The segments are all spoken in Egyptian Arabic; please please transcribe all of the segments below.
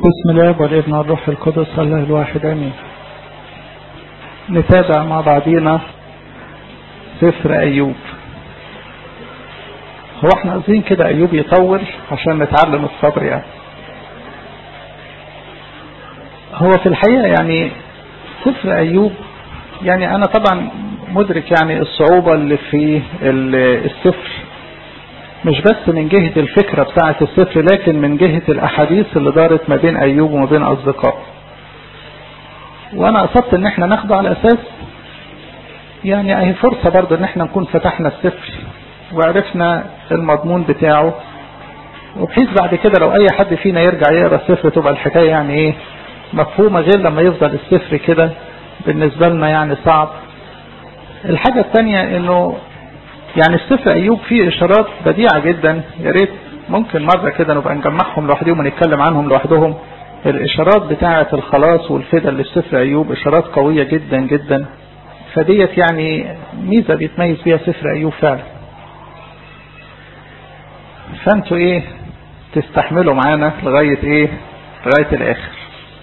بسم الله والابن والروح القدس الله الواحد امين نتابع مع بعضينا سفر ايوب هو احنا عايزين كده ايوب يطول عشان نتعلم الصبر يعني هو في الحقيقة يعني سفر ايوب يعني انا طبعا مدرك يعني الصعوبة اللي في السفر مش بس من جهة الفكرة بتاعة السفر لكن من جهة الأحاديث اللي دارت ما بين أيوب وما بين أصدقائه وأنا قصدت إن احنا ناخده على أساس يعني أهي فرصة برضه إن احنا نكون فتحنا السفر وعرفنا المضمون بتاعه وبحيث بعد كده لو أي حد فينا يرجع يقرأ السفر تبقى الحكاية يعني إيه مفهومة غير لما يفضل السفر كده بالنسبة لنا يعني صعب الحاجة الثانية إنه يعني السفر أيوب فيه إشارات بديعة جدا يا ريت ممكن مرة كده نبقى نجمعهم لوحدهم ونتكلم عنهم لوحدهم الإشارات بتاعة الخلاص والفدا اللي في سفر أيوب إشارات قوية جدا جدا فديت يعني ميزة بيتميز بيها سفر أيوب فعلا فانتوا ايه تستحملوا معانا لغاية ايه لغاية الآخر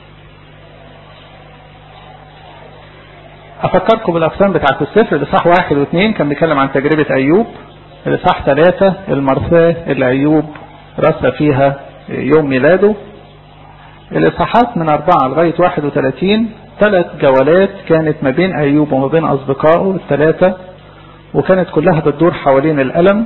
أفكركم بالأقسام بتاعت السفر الإصحاح واحد واثنين كان بيتكلم عن تجربة أيوب الإصحاح ثلاثة المرثاة اللي أيوب رثى فيها يوم ميلاده الإصحاحات من أربعة لغاية واحد وثلاثين ثلاث جولات كانت ما بين أيوب وما بين أصدقائه الثلاثة وكانت كلها بتدور حوالين الألم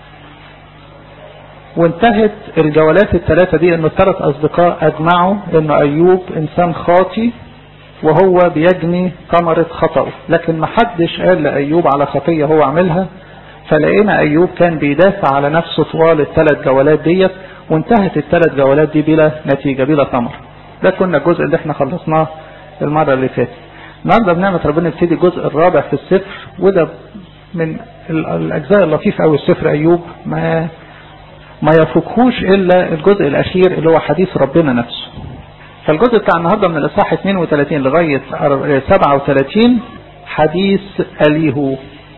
وانتهت الجولات الثلاثة دي أن الثلاث أصدقاء أجمعوا أن أيوب إنسان خاطي وهو بيجني ثمرة خطأه لكن ما حدش قال لأيوب على خطية هو عملها فلقينا أيوب كان بيدافع على نفسه طوال الثلاث جولات ديت وانتهت الثلاث جولات دي بلا نتيجة بلا ثمر ده كنا الجزء اللي احنا خلصناه المرة اللي فاتت النهارده بنعمة ربنا نبتدي الجزء الرابع في السفر وده من الأجزاء اللطيفة أوي السفر أيوب ما ما يفوقهوش إلا الجزء الأخير اللي هو حديث ربنا نفسه فالجزء بتاع النهاردة من الإصحاح 32 لغاية 37 حديث أليهو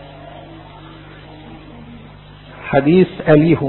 حديث أليهو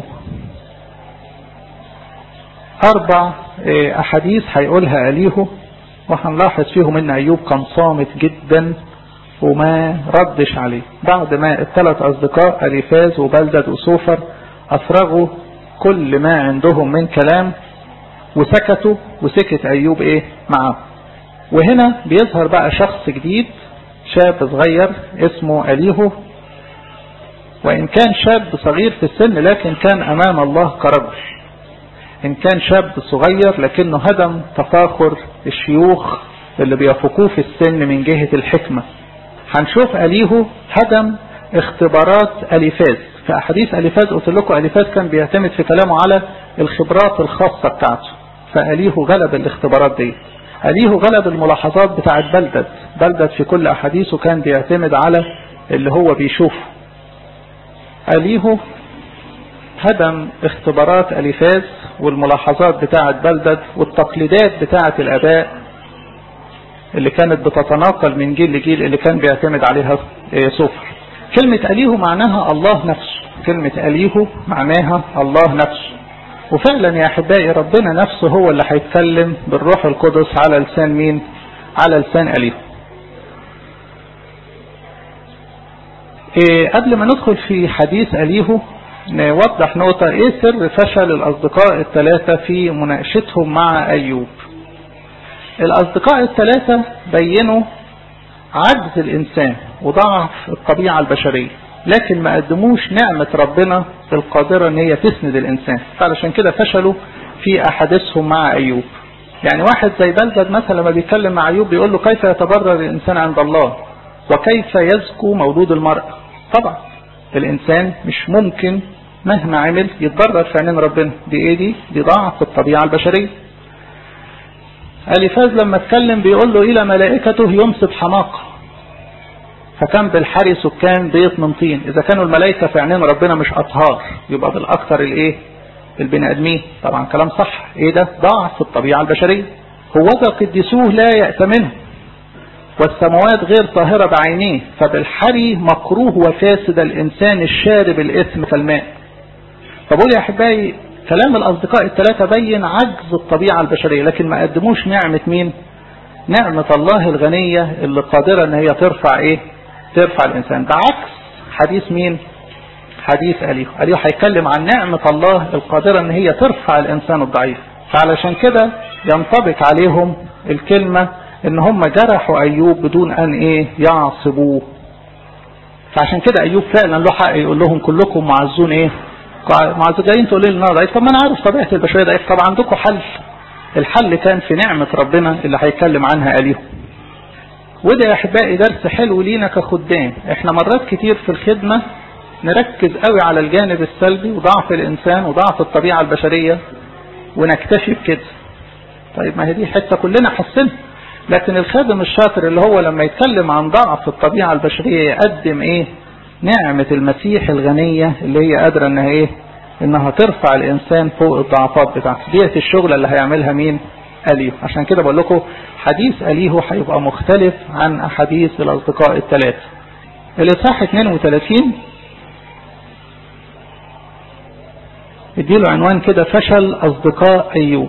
أربع أحاديث هيقولها أليهو وهنلاحظ فيهم إن أيوب كان صامت جدا وما ردش عليه بعد ما الثلاث أصدقاء أليفاز وبلدد وسوفر أفرغوا كل ما عندهم من كلام وسكتوا وسكت أيوب إيه معاه وهنا بيظهر بقى شخص جديد شاب صغير اسمه أليهو وإن كان شاب صغير في السن لكن كان أمام الله كرجل إن كان شاب صغير لكنه هدم تفاخر الشيوخ اللي بيفوقوه في السن من جهة الحكمة هنشوف أليهو هدم اختبارات أليفاز في أحاديث أليفاز قلت لكم أليفاز كان بيعتمد في كلامه على الخبرات الخاصة بتاعته فأليه غلب الاختبارات دي أليه غلب الملاحظات بتاعت بلدد بلدد في كل أحاديثه كان بيعتمد على اللي هو بيشوفه أليه هدم اختبارات أليفاز والملاحظات بتاعت بلدد والتقليدات بتاعت الأباء اللي كانت بتتناقل من جيل لجيل اللي كان بيعتمد عليها صفر كلمة أليه معناها الله نفسه كلمة أليه معناها الله نفسه وفعلا يا أحبائي ربنا نفسه هو اللي هيتكلم بالروح القدس على لسان مين على لسان أليه إيه قبل ما ندخل في حديث أليه نوضح نقطة ايه سر فشل الأصدقاء الثلاثة في مناقشتهم مع أيوب الأصدقاء الثلاثة بينوا عجز الإنسان وضعف الطبيعة البشرية لكن ما قدموش نعمة ربنا القادرة ان هي تسند الانسان فعلشان كده فشلوا في احاديثهم مع ايوب يعني واحد زي بلدد مثلا لما بيتكلم مع ايوب بيقول له كيف يتبرر الانسان عند الله وكيف يزكو مولود المرأة طبعا الانسان مش ممكن مهما عمل يتبرر في عينين ربنا دي ايه دي دي ضعف الطبيعة البشرية اليفاز لما اتكلم بيقول له الى ملائكته يمسك حماقه فكان بالحري سكان بيت من طين اذا كانوا الملائكة في عينين ربنا مش اطهار يبقى بالاكثر الايه البني ادمين طبعا كلام صح ايه ده ضعف الطبيعة البشرية هو ذا قدسوه لا يأتمنه والسماوات غير طاهرة بعينيه فبالحري مكروه وفاسد الانسان الشارب الاثم كالماء فبقول يا احبائي كلام الأصدقاء الثلاثة بين عجز الطبيعة البشرية لكن ما قدموش نعمة مين نعمة الله الغنية اللي قادرة ان هي ترفع ايه ترفع الانسان بعكس حديث مين حديث أليه أليه هيتكلم عن نعمة الله القادرة ان هي ترفع الانسان الضعيف فعلشان كده ينطبق عليهم الكلمة ان هم جرحوا ايوب بدون ان ايه يعصبوه فعشان كده ايوب فعلا له حق يقول لهم كلكم معزون ايه معزون جايين تقولوا لي النهارده طب ما انا عارف طبيعه البشريه ضعيف طب عندكم حل الحل كان في نعمه ربنا اللي هيتكلم عنها اليهم وده يا احبائي درس حلو لينا كخدام احنا مرات كتير في الخدمه نركز قوي على الجانب السلبي وضعف الانسان وضعف الطبيعه البشريه ونكتشف كده طيب ما هي دي حته كلنا حاسينها لكن الخادم الشاطر اللي هو لما يتكلم عن ضعف الطبيعة البشرية يقدم ايه نعمة المسيح الغنية اللي هي قادرة انها ايه انها ترفع الانسان فوق الضعفات بتاعته ديت الشغلة اللي هيعملها مين أليه عشان كده بقول لكم حديث أليه هيبقى مختلف عن أحاديث الأصدقاء الثلاثة الإصحاح 32 اديله عنوان كده فشل أصدقاء أيوب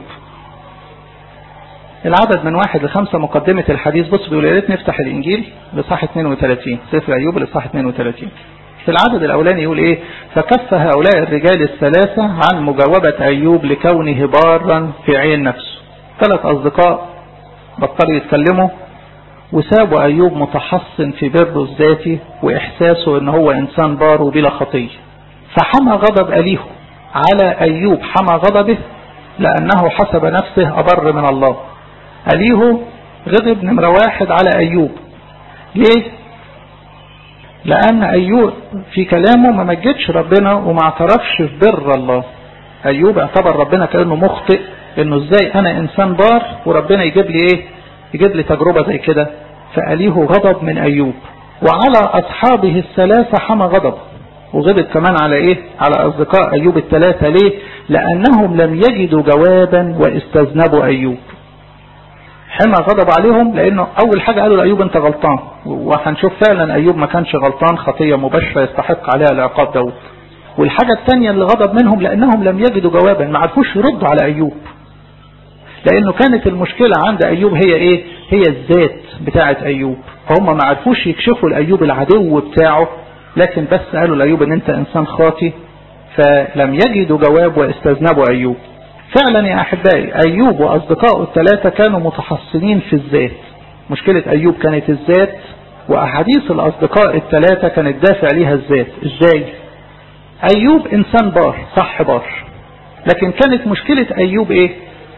العدد من واحد لخمسة مقدمة الحديث بص بيقول يا ريت نفتح الإنجيل لصح 32 سفر أيوب لصح 32 في العدد الأولاني يقول إيه فكف هؤلاء الرجال الثلاثة عن مجاوبة أيوب لكونه بارا في عين نفسه ثلاث أصدقاء بطلوا يتكلموا وسابوا أيوب متحصن في بره الذاتي وإحساسه إن هو إنسان بار وبلا خطية فحمى غضب أليه على أيوب حمى غضبه لأنه حسب نفسه أبر من الله أليه غضب نمرة واحد على أيوب ليه لأن أيوب في كلامه ما مجدش ربنا وما اعترفش في بر الله أيوب اعتبر ربنا كأنه مخطئ إنه إزاي أنا إنسان بار وربنا يجيب لي إيه يجيب لي تجربة زي كده فأليه غضب من أيوب وعلى أصحابه الثلاثة حمى غضب وغضب كمان على إيه على أصدقاء أيوب الثلاثة ليه لأنهم لم يجدوا جوابا واستذنبوا أيوب حمى غضب عليهم لانه اول حاجة قالوا لايوب انت غلطان وهنشوف فعلا ايوب ما كانش غلطان خطية مباشرة يستحق عليها العقاب دوت والحاجة الثانية اللي غضب منهم لانهم لم يجدوا جوابا ما عرفوش يردوا على ايوب لانه كانت المشكلة عند ايوب هي ايه هي الذات بتاعة ايوب فهم ما عرفوش يكشفوا لايوب العدو بتاعه لكن بس قالوا لايوب ان انت انسان خاطي فلم يجدوا جواب واستذنبوا ايوب فعلا يا أحبائي أيوب وأصدقائه الثلاثة كانوا متحصنين في الذات مشكلة أيوب كانت الذات وأحاديث الأصدقاء الثلاثة كانت دافع ليها الذات إزاي أيوب إنسان بار صح بار لكن كانت مشكلة أيوب إيه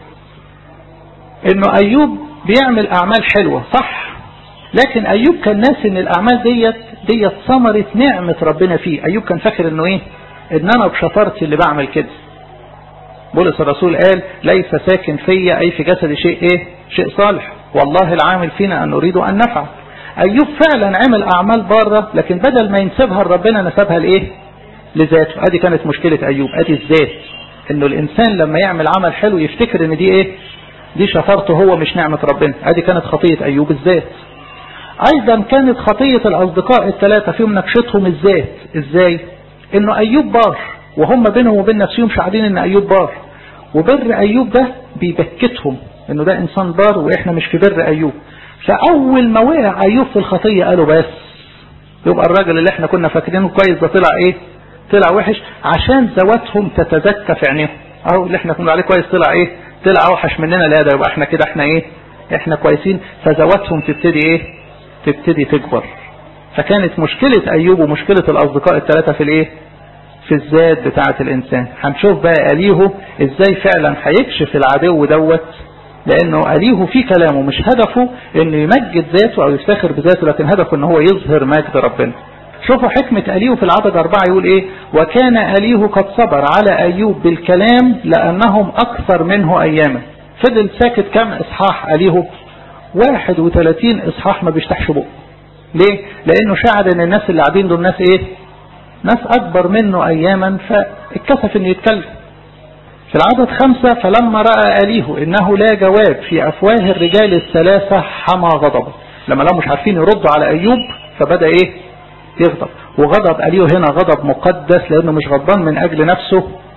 إنه أيوب بيعمل أعمال حلوة صح لكن أيوب كان ناسي إن الأعمال ديت ديت ثمرة نعمة ربنا فيه أيوب كان فاكر إنه إيه إن أنا بشطارتي اللي بعمل كده بولس الرسول قال ليس ساكن فيا أي في جسدي شيء إيه شيء صالح والله العامل فينا أن نريد أن نفعل أيوب فعلا عمل أعمال بارة لكن بدل ما ينسبها لربنا نسبها لإيه لذاته أدي كانت مشكلة أيوب أدي الذات إنه الإنسان لما يعمل عمل حلو يفتكر إن دي إيه دي شطارته هو مش نعمة ربنا أدي كانت خطية أيوب الذات أيضا كانت خطية الأصدقاء الثلاثة في مناقشتهم الذات إزاي إنه أيوب بار وهم بينهم وبين نفسهم شاعرين ان ايوب بار وبر ايوب ده بيبكتهم انه ده انسان بار واحنا مش في بر ايوب فاول ما وقع ايوب في الخطيه قالوا بس يبقى الراجل اللي احنا كنا فاكرينه كويس ده طلع ايه طلع وحش عشان ذواتهم تتزكى في عينيهم اهو اللي احنا كنا عليه كويس طلع ايه طلع اوحش مننا لا ده يبقى احنا كده احنا ايه احنا كويسين فذواتهم تبتدي ايه تبتدي تكبر فكانت مشكلة ايوب ومشكلة الاصدقاء الثلاثة في الايه في الذات بتاعة الإنسان هنشوف بقى أليه إزاي فعلا هيكشف العدو دوت لأنه أليه في كلامه مش هدفه إنه يمجد ذاته أو يفتخر بذاته لكن هدفه إن هو يظهر مجد ربنا شوفوا حكمة أليه في العدد أربعة يقول إيه وكان أليه قد صبر على أيوب بالكلام لأنهم أكثر منه أياما فضل ساكت كم إصحاح أليه 31 إصحاح ما بيفتحش بقه ليه لأنه شعر إن الناس اللي قاعدين دول ناس إيه ناس أكبر منه أياما فاتكسف أنه يتكلم في العدد خمسة فلما رأى أليه إنه لا جواب في أفواه الرجال الثلاثة حمى غضبه لما لو مش عارفين يردوا على أيوب فبدأ إيه يغضب وغضب أليه هنا غضب مقدس لأنه مش غضبان من أجل نفسه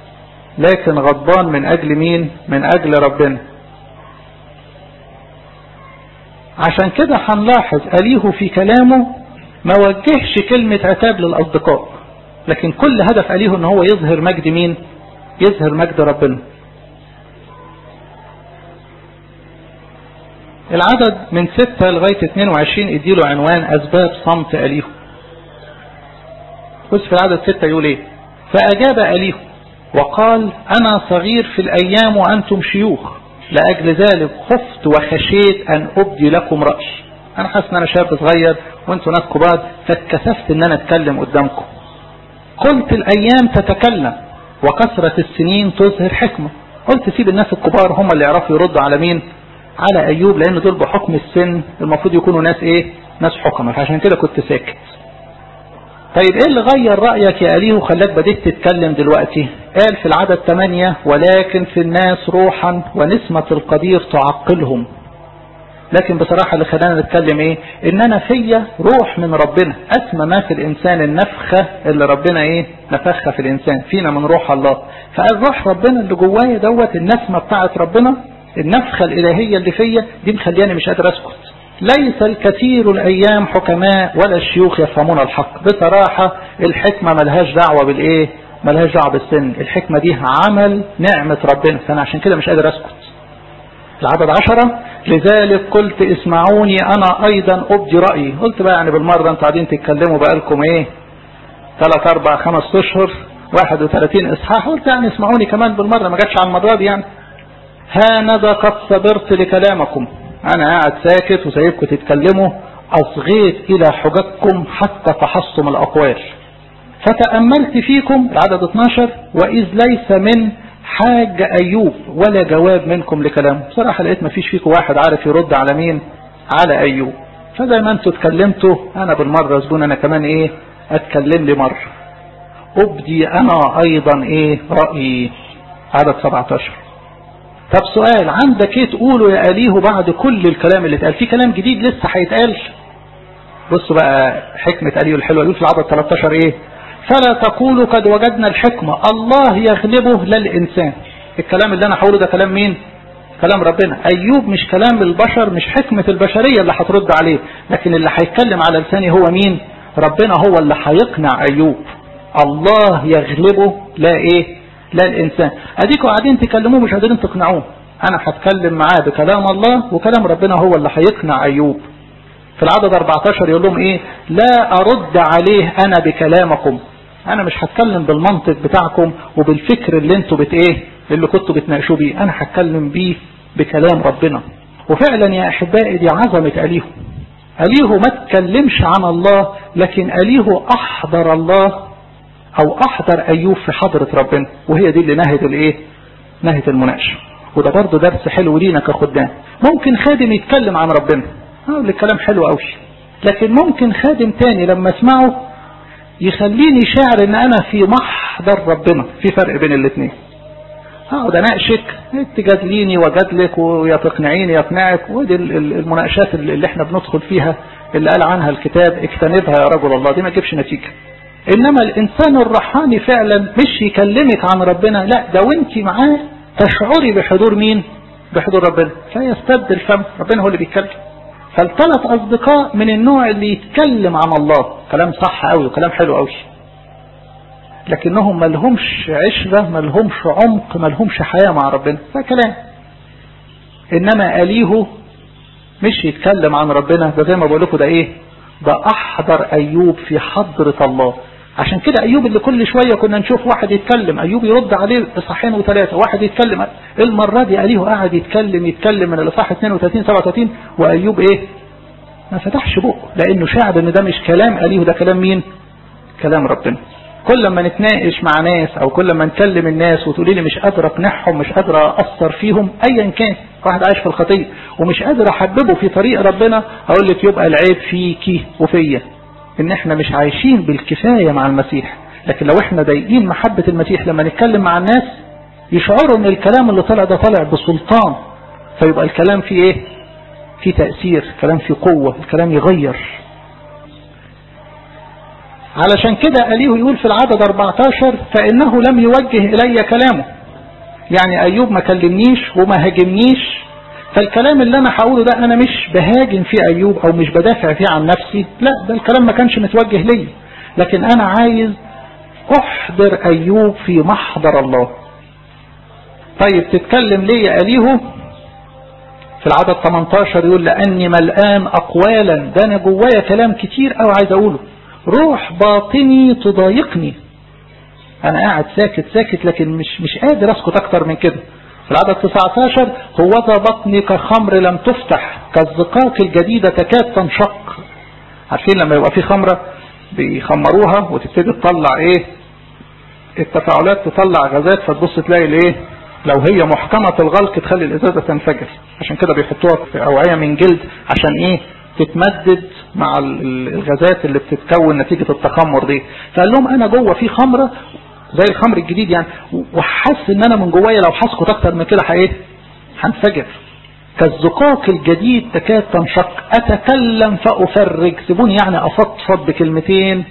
لكن غضبان من أجل مين من أجل ربنا عشان كده هنلاحظ أليه في كلامه ما وجهش كلمة عتاب للأصدقاء لكن كل هدف أليه ان هو يظهر مجد مين يظهر مجد ربنا العدد من 6 لغاية 22 اديله عنوان أسباب صمت أليه بص في العدد 6 يقول ايه فأجاب أليه وقال أنا صغير في الأيام وأنتم شيوخ لأجل ذلك خفت وخشيت أن أبدي لكم رأي أنا حاسس أن أنا شاب صغير وأنتم ناس كبار فاتكسفت أن أنا أتكلم قدامكم قلت الأيام تتكلم وكثرة السنين تظهر حكمة قلت سيب الناس الكبار هم اللي يعرفوا يردوا على مين على أيوب لأن دول بحكم السن المفروض يكونوا ناس إيه ناس حكمة فعشان كده كنت ساكت طيب ايه اللي غير رأيك يا أليه وخلاك بديت تتكلم دلوقتي قال في العدد 8 ولكن في الناس روحا ونسمة القدير تعقلهم لكن بصراحة اللي خلانا نتكلم ايه ان انا فيا روح من ربنا اسمى ما في الانسان النفخة اللي ربنا ايه نفخها في الانسان فينا من روح الله فقال روح ربنا اللي جوايا دوت النسمة بتاعت ربنا النفخة الالهية اللي فيا دي مخلياني مش قادر اسكت ليس الكثير الايام حكماء ولا الشيوخ يفهمون الحق بصراحة الحكمة ملهاش دعوة بالايه ملهاش دعوة بالسن الحكمة دي عمل نعمة ربنا فانا عشان كده مش قادر اسكت العدد عشرة لذلك قلت اسمعوني انا ايضا ابدي رأيي قلت بقى يعني بالمرة انتوا قاعدين تتكلموا بقالكم ايه ثلاث اربع خمس اشهر 31 اصحاح قلت يعني اسمعوني كمان بالمرة ما جاتش على المرة دي يعني هانذا قد صبرت لكلامكم انا قاعد ساكت وسايبكم تتكلموا اصغيت الى حججكم حتى فحصتم الاقوال فتأملت فيكم العدد 12 واذ ليس من حاج ايوب ولا جواب منكم لكلامه بصراحة لقيت ما فيش فيكم واحد عارف يرد على مين على ايوب فزي ما انتوا اتكلمتوا انا بالمرة زبون انا كمان ايه اتكلم لي مرة ابدي انا ايضا ايه رأيي عدد 17 طب سؤال عندك ايه تقوله يا أليه بعد كل الكلام اللي اتقال في كلام جديد لسه هيتقال بصوا بقى حكمة أليه الحلوة يقول في العدد 13 ايه فلا تقولوا قد وجدنا الحكمة الله يغلبه لا الإنسان الكلام اللي أنا هقوله ده كلام مين كلام ربنا أيوب مش كلام البشر مش حكمة البشرية اللي هترد عليه لكن اللي هيتكلم على لساني هو مين ربنا هو اللي هيقنع أيوب الله يغلبه لا ايه لا الإنسان أديكوا قاعدين تكلموه مش قادرين تقنعوه أنا هتكلم معاه بكلام الله وكلام ربنا هو اللي هيقنع أيوب في العدد 14 يقول لهم إيه لا أرد عليه أنا بكلامكم أنا مش هتكلم بالمنطق بتاعكم وبالفكر اللي انتوا بت إيه اللي كنتوا بتناقشوا بيه أنا هتكلم بيه بكلام ربنا وفعلا يا أحبائي دي عظمة أليه أليه ما تكلمش عن الله لكن أليه أحضر الله او احضر ايوب في حضرة ربنا وهي دي اللي نهت الايه نهت المناقشة وده برضه درس حلو لينا كخدام ممكن خادم يتكلم عن ربنا اقول الكلام حلو قوي لكن ممكن خادم تاني لما اسمعه يخليني شاعر ان انا في محضر ربنا في فرق بين الاثنين اقعد اناقشك تجادليني واجادلك ويا تقنعيني يقنعك ودي المناقشات اللي احنا بندخل فيها اللي قال عنها الكتاب اجتنبها يا رجل الله دي ما تجيبش نتيجه انما الانسان الروحاني فعلا مش يكلمك عن ربنا لا ده وانت معاه تشعري بحضور مين بحضور ربنا فيستبدل فم ربنا هو اللي بيتكلم فالثلاث اصدقاء من النوع اللي يتكلم عن الله كلام صح قوي وكلام حلو قوي لكنهم ما لهمش عشرة ما لهمش عمق ما لهمش حياة مع ربنا ده كلام انما اليه مش يتكلم عن ربنا ده زي ما بقول لكم ده ايه ده احضر ايوب في حضرة الله عشان كده ايوب اللي كل شوية كنا نشوف واحد يتكلم ايوب يرد عليه اصحاحين وثلاثة واحد يتكلم المرة دي اليه قاعد يتكلم يتكلم من الاصحاح 32 37 وايوب ايه ما فتحش بقه لانه شاعر ان ده مش كلام اليه ده كلام مين كلام ربنا كل ما نتناقش مع ناس او كل ما نكلم الناس وتقولي لي مش قادر اقنعهم مش قادر اثر فيهم ايا كان واحد عايش في الخطيه ومش قادر احببه في طريق ربنا اقول لك يبقى العيب فيكي وفيا ان احنا مش عايشين بالكفايه مع المسيح لكن لو احنا ضايقين محبه المسيح لما نتكلم مع الناس يشعروا ان الكلام اللي طلع ده طالع بسلطان فيبقى الكلام فيه ايه فيه تاثير الكلام فيه قوه الكلام يغير علشان كده أليه يقول في العدد 14 فإنه لم يوجه إلي كلامه يعني ايوب ما كلمنيش وما هاجمنيش فالكلام اللي انا هقوله ده انا مش بهاجم فيه ايوب او مش بدافع فيه عن نفسي لا ده الكلام ما كانش متوجه لي لكن انا عايز احضر ايوب في محضر الله طيب تتكلم ليه يا اليهو في العدد 18 يقول لاني ملآن اقوالا ده انا جوايا كلام كتير قوي عايز اقوله روح باطني تضايقني انا قاعد ساكت ساكت لكن مش مش قادر اسكت اكتر من كده في العدد 19 هوذا بطني كخمر لم تفتح كالزقاق الجديدة تكاد تنشق عارفين لما يبقى في خمرة بيخمروها وتبتدي تطلع ايه التفاعلات تطلع غازات فتبص تلاقي الايه لو هي محكمة الغلق تخلي الازازة تنفجر عشان كده بيحطوها في اوعية من جلد عشان ايه تتمدد مع الغازات اللي بتتكون نتيجة التخمر دي فقال لهم انا جوه في خمرة زي الخمر الجديد يعني وحس ان انا من جوايا لو هسكت اكتر من كده ايه هنفجر كالزقاق الجديد تكاد تنشق اتكلم فافرج سيبوني يعني افضفض بكلمتين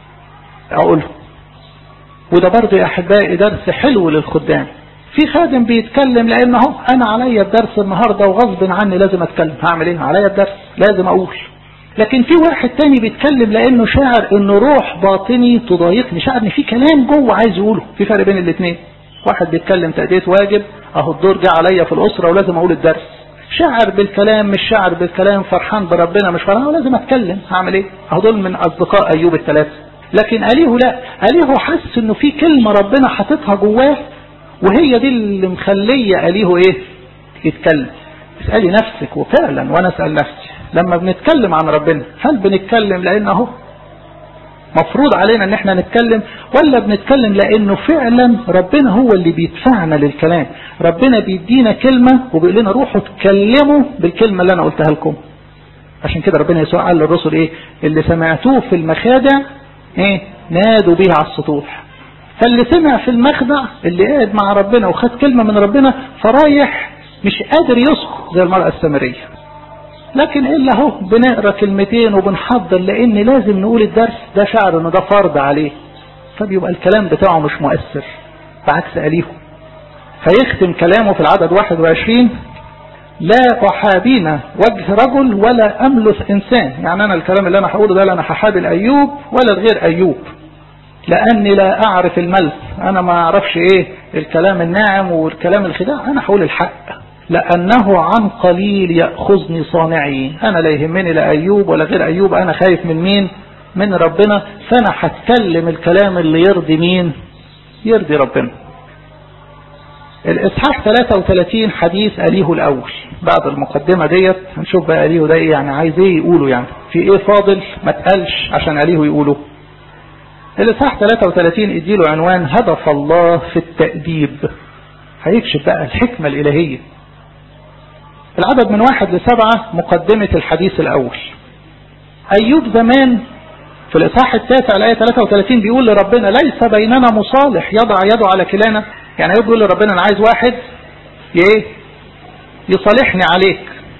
اقولهم وده برضه يا احبائي درس حلو للخدام في خادم بيتكلم لان اهو انا عليا الدرس النهارده وغصب عني لازم اتكلم هعمل ايه عليا الدرس لازم اقول لكن في واحد تاني بيتكلم لانه شاعر انه روح باطني تضايقني شاعر ان في كلام جوه عايز يقوله في فرق بين الاثنين واحد بيتكلم تأدية واجب اهو الدور جه عليا في الاسرة ولازم اقول الدرس شاعر بالكلام مش شاعر بالكلام فرحان بربنا مش فرحان ولازم اتكلم هعمل ايه اهو دول من اصدقاء ايوب الثلاثة لكن اليه لا اليه حس انه في كلمة ربنا حاططها جواه وهي دي اللي مخلية اليه ايه يتكلم اسألي نفسك وفعلا وانا اسأل نفسي لما بنتكلم عن ربنا هل بنتكلم لان اهو مفروض علينا ان احنا نتكلم ولا بنتكلم لانه فعلا ربنا هو اللي بيدفعنا للكلام ربنا بيدينا كلمة وبيقول لنا روحوا اتكلموا بالكلمة اللي انا قلتها لكم عشان كده ربنا يسوع قال للرسل ايه اللي سمعتوه في المخادع ايه نادوا به على السطوح فاللي سمع في المخدع اللي قاعد مع ربنا وخد كلمة من ربنا فرايح مش قادر يسكت زي المرأة السامرية لكن إلا هو بنقرأ كلمتين وبنحضر لأن لازم نقول الدرس ده شعر إنه ده فرض عليه فبيبقى الكلام بتاعه مش مؤثر بعكس أليه فيختم كلامه في العدد 21 لا أحابين وجه رجل ولا أملث إنسان يعني أنا الكلام اللي أنا هقوله ده لا أنا هحابل أيوب ولا الغير أيوب لأني لا أعرف الملث أنا ما أعرفش إيه الكلام الناعم والكلام الخداع أنا هقول الحق لأنه عن قليل يأخذني صانعي أنا لا يهمني لا أيوب ولا غير أيوب أنا خايف من مين من ربنا فأنا هتكلم الكلام اللي يرضي مين يرضي ربنا الإصحاح 33 حديث أليه الأول بعد المقدمة ديت هنشوف بقى أليه ده إيه يعني عايز إيه يقوله يعني في إيه فاضل ما تقلش عشان أليه يقوله الإصحاح 33 اديله عنوان هدف الله في التأديب هيكشف بقى الحكمة الإلهية العدد من واحد لسبعة مقدمة الحديث الأول أيوب زمان في الإصحاح التاسع الآية 33 بيقول لربنا ليس بيننا مصالح يضع يده على كلانا يعني أيوب بيقول لربنا أنا عايز واحد إيه يصالحني عليك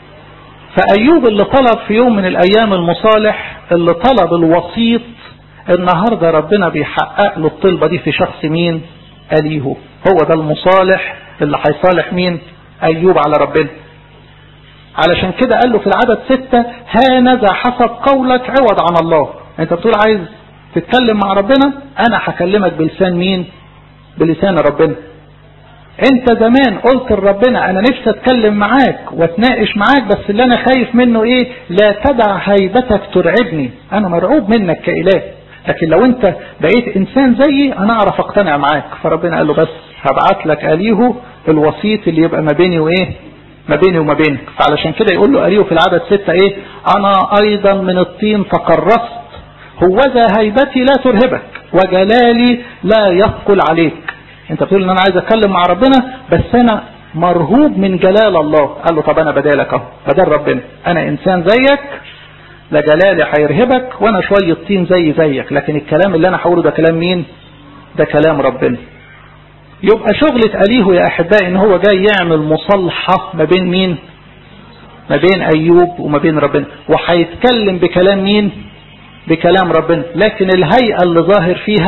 فأيوب اللي طلب في يوم من الأيام المصالح اللي طلب الوسيط النهاردة ربنا بيحقق له الطلبة دي في شخص مين أليهو هو ده المصالح اللي هيصالح مين أيوب على ربنا علشان كده قال له في العدد ستة هانذا حسب قولك عوض عن الله انت بتقول عايز تتكلم مع ربنا انا هكلمك بلسان مين بلسان ربنا انت زمان قلت لربنا انا نفسي اتكلم معاك واتناقش معاك بس اللي انا خايف منه ايه لا تدع هيبتك ترعبني انا مرعوب منك كاله لكن لو انت بقيت انسان زيي انا اعرف اقتنع معاك فربنا قال له بس هبعت لك اليه الوسيط اللي يبقى ما بيني وايه ما بيني وما بينك فعلشان كده يقول له أليه في العدد ستة ايه انا ايضا من الطين تقرصت هوذا هيبتي لا ترهبك وجلالي لا يثقل عليك انت بتقول ان انا عايز اتكلم مع ربنا بس انا مرهوب من جلال الله قال له طب انا بدالك اهو بدل ربنا انا انسان زيك لا جلالي هيرهبك وانا شوية طين زي زيك لكن الكلام اللي انا هقوله ده كلام مين ده كلام ربنا يبقى شغلة أليه يا أحبائي إن هو جاي يعمل مصالحة ما بين مين ما بين أيوب وما بين ربنا وهيتكلم بكلام مين بكلام ربنا لكن الهيئة اللي ظاهر فيها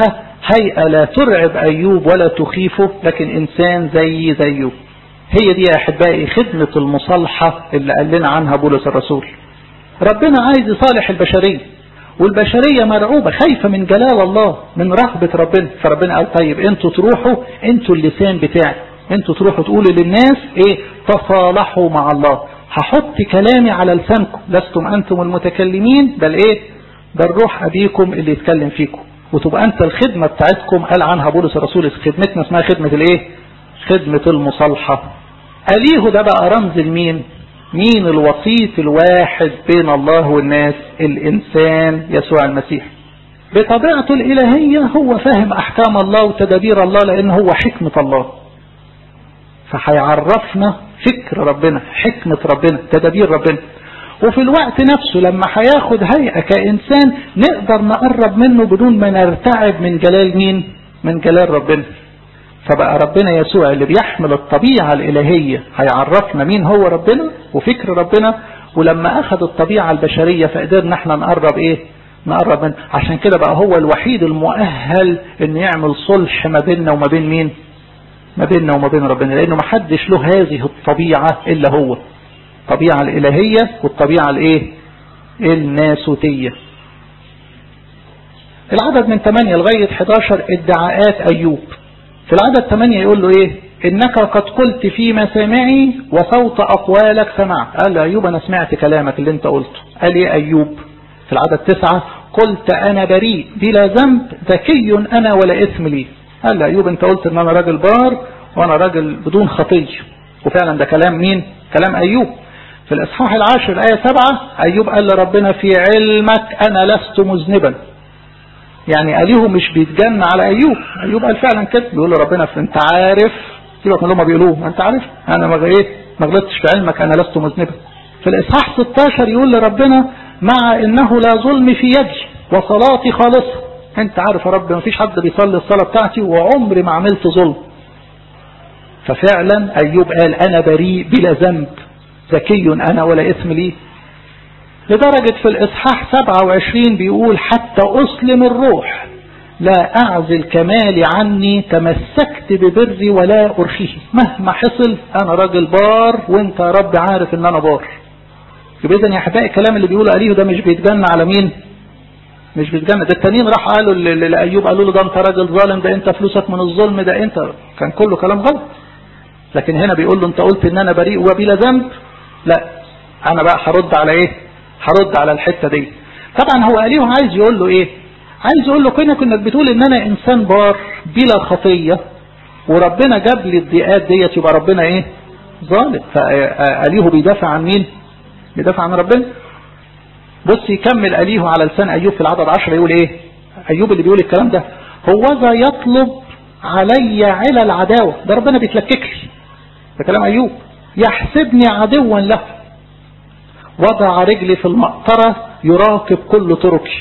هيئة لا ترعب أيوب ولا تخيفه لكن إنسان زي زيه هي دي يا أحبائي خدمة المصالحة اللي قال لنا عنها بولس الرسول ربنا عايز يصالح البشرية والبشرية مرعوبة خايفة من جلال الله من رهبة ربنا فربنا قال طيب انتوا تروحوا انتوا اللسان بتاعي انتوا تروحوا تقولوا للناس ايه تصالحوا مع الله هحط كلامي على لسانكم لستم انتم المتكلمين بل ايه بل روح ابيكم اللي يتكلم فيكم وتبقى انت الخدمة بتاعتكم قال عنها بولس الرسول خدمتنا اسمها خدمة الايه خدمة المصالحة أليه ده بقى رمز لمين مين الوسيط الواحد بين الله والناس الإنسان يسوع المسيح بطبيعته الإلهية هو فاهم أحكام الله وتدابير الله لأنه هو حكمة الله فهيعرفنا فكر ربنا حكمة ربنا تدابير ربنا وفي الوقت نفسه لما هياخد هيئة كإنسان نقدر نقرب منه بدون ما نرتعب من جلال مين من جلال ربنا فبقى ربنا يسوع اللي بيحمل الطبيعة الإلهية هيعرفنا مين هو ربنا وفكر ربنا ولما أخذ الطبيعة البشرية فقدرنا احنا نقرب ايه نقرب منه عشان كده بقى هو الوحيد المؤهل ان يعمل صلح ما بيننا وما بين مين ما بيننا وما بين ربنا لانه ما حدش له هذه الطبيعة الا هو الطبيعة الالهية والطبيعة الايه الناسوتية العدد من 8 لغاية 11 ادعاءات ايوب في العدد 8 يقول له ايه انك قد قلت في مسامعي وصوت اقوالك سمعت قال له ايوب انا سمعت كلامك اللي انت قلته قال ايه ايوب في العدد 9 قلت انا بريء بلا ذنب ذكي انا ولا اثم لي قال له ايوب انت قلت ان انا راجل بار وانا راجل بدون خطيه وفعلا ده كلام مين كلام ايوب في الاصحاح العاشر الايه 7 ايوب قال لربنا في علمك انا لست مذنبا يعني أليه مش بيتجن على أيوب أيوب قال فعلا كده بيقول لربنا في أنت عارف سيبك من اللي هم بيقولوه أنت عارف أنا ما ايه ما غلطتش في علمك أنا لست مذنبا في الإصحاح 16 يقول لربنا مع إنه لا ظلم في يدي وصلاتي خالصة أنت عارف يا رب ما فيش حد بيصلي الصلاة بتاعتي وعمري ما عملت ظلم ففعلا أيوب قال أنا بريء بلا ذنب ذكي أنا ولا إثم لي لدرجة في الإصحاح 27 بيقول حتى أسلم الروح لا أعزل كمالي عني تمسكت ببري ولا أرخيه مهما حصل أنا راجل بار وانت يا رب عارف ان أنا بار يبقى إذن يا أحبائي الكلام اللي بيقوله أليه ده مش بيتجنى على مين مش بيتجنى ده التانيين راح قالوا لأيوب قالوا له ده انت راجل ظالم ده انت فلوسك من الظلم ده انت كان كله كلام غلط لكن هنا بيقول له انت قلت ان انا بريء وبلا ذنب لا انا بقى هرد على ايه هرد على الحتة دي طبعا هو أليه عايز يقول له ايه عايز يقول له كونك انك بتقول ان انا انسان بار بلا خطية وربنا جاب لي الضيقات ديت يبقى ربنا ايه ظالم فأليه بيدافع عن مين بيدافع عن ربنا بص يكمل أليه على لسان أيوب في العدد عشر يقول ايه أيوب اللي بيقول الكلام ده هو ذا يطلب علي على العداوة ده ربنا بيتلكك لي ده كلام أيوب يحسبني عدوا له وضع رجلي في المقطرة يراقب كل طرقي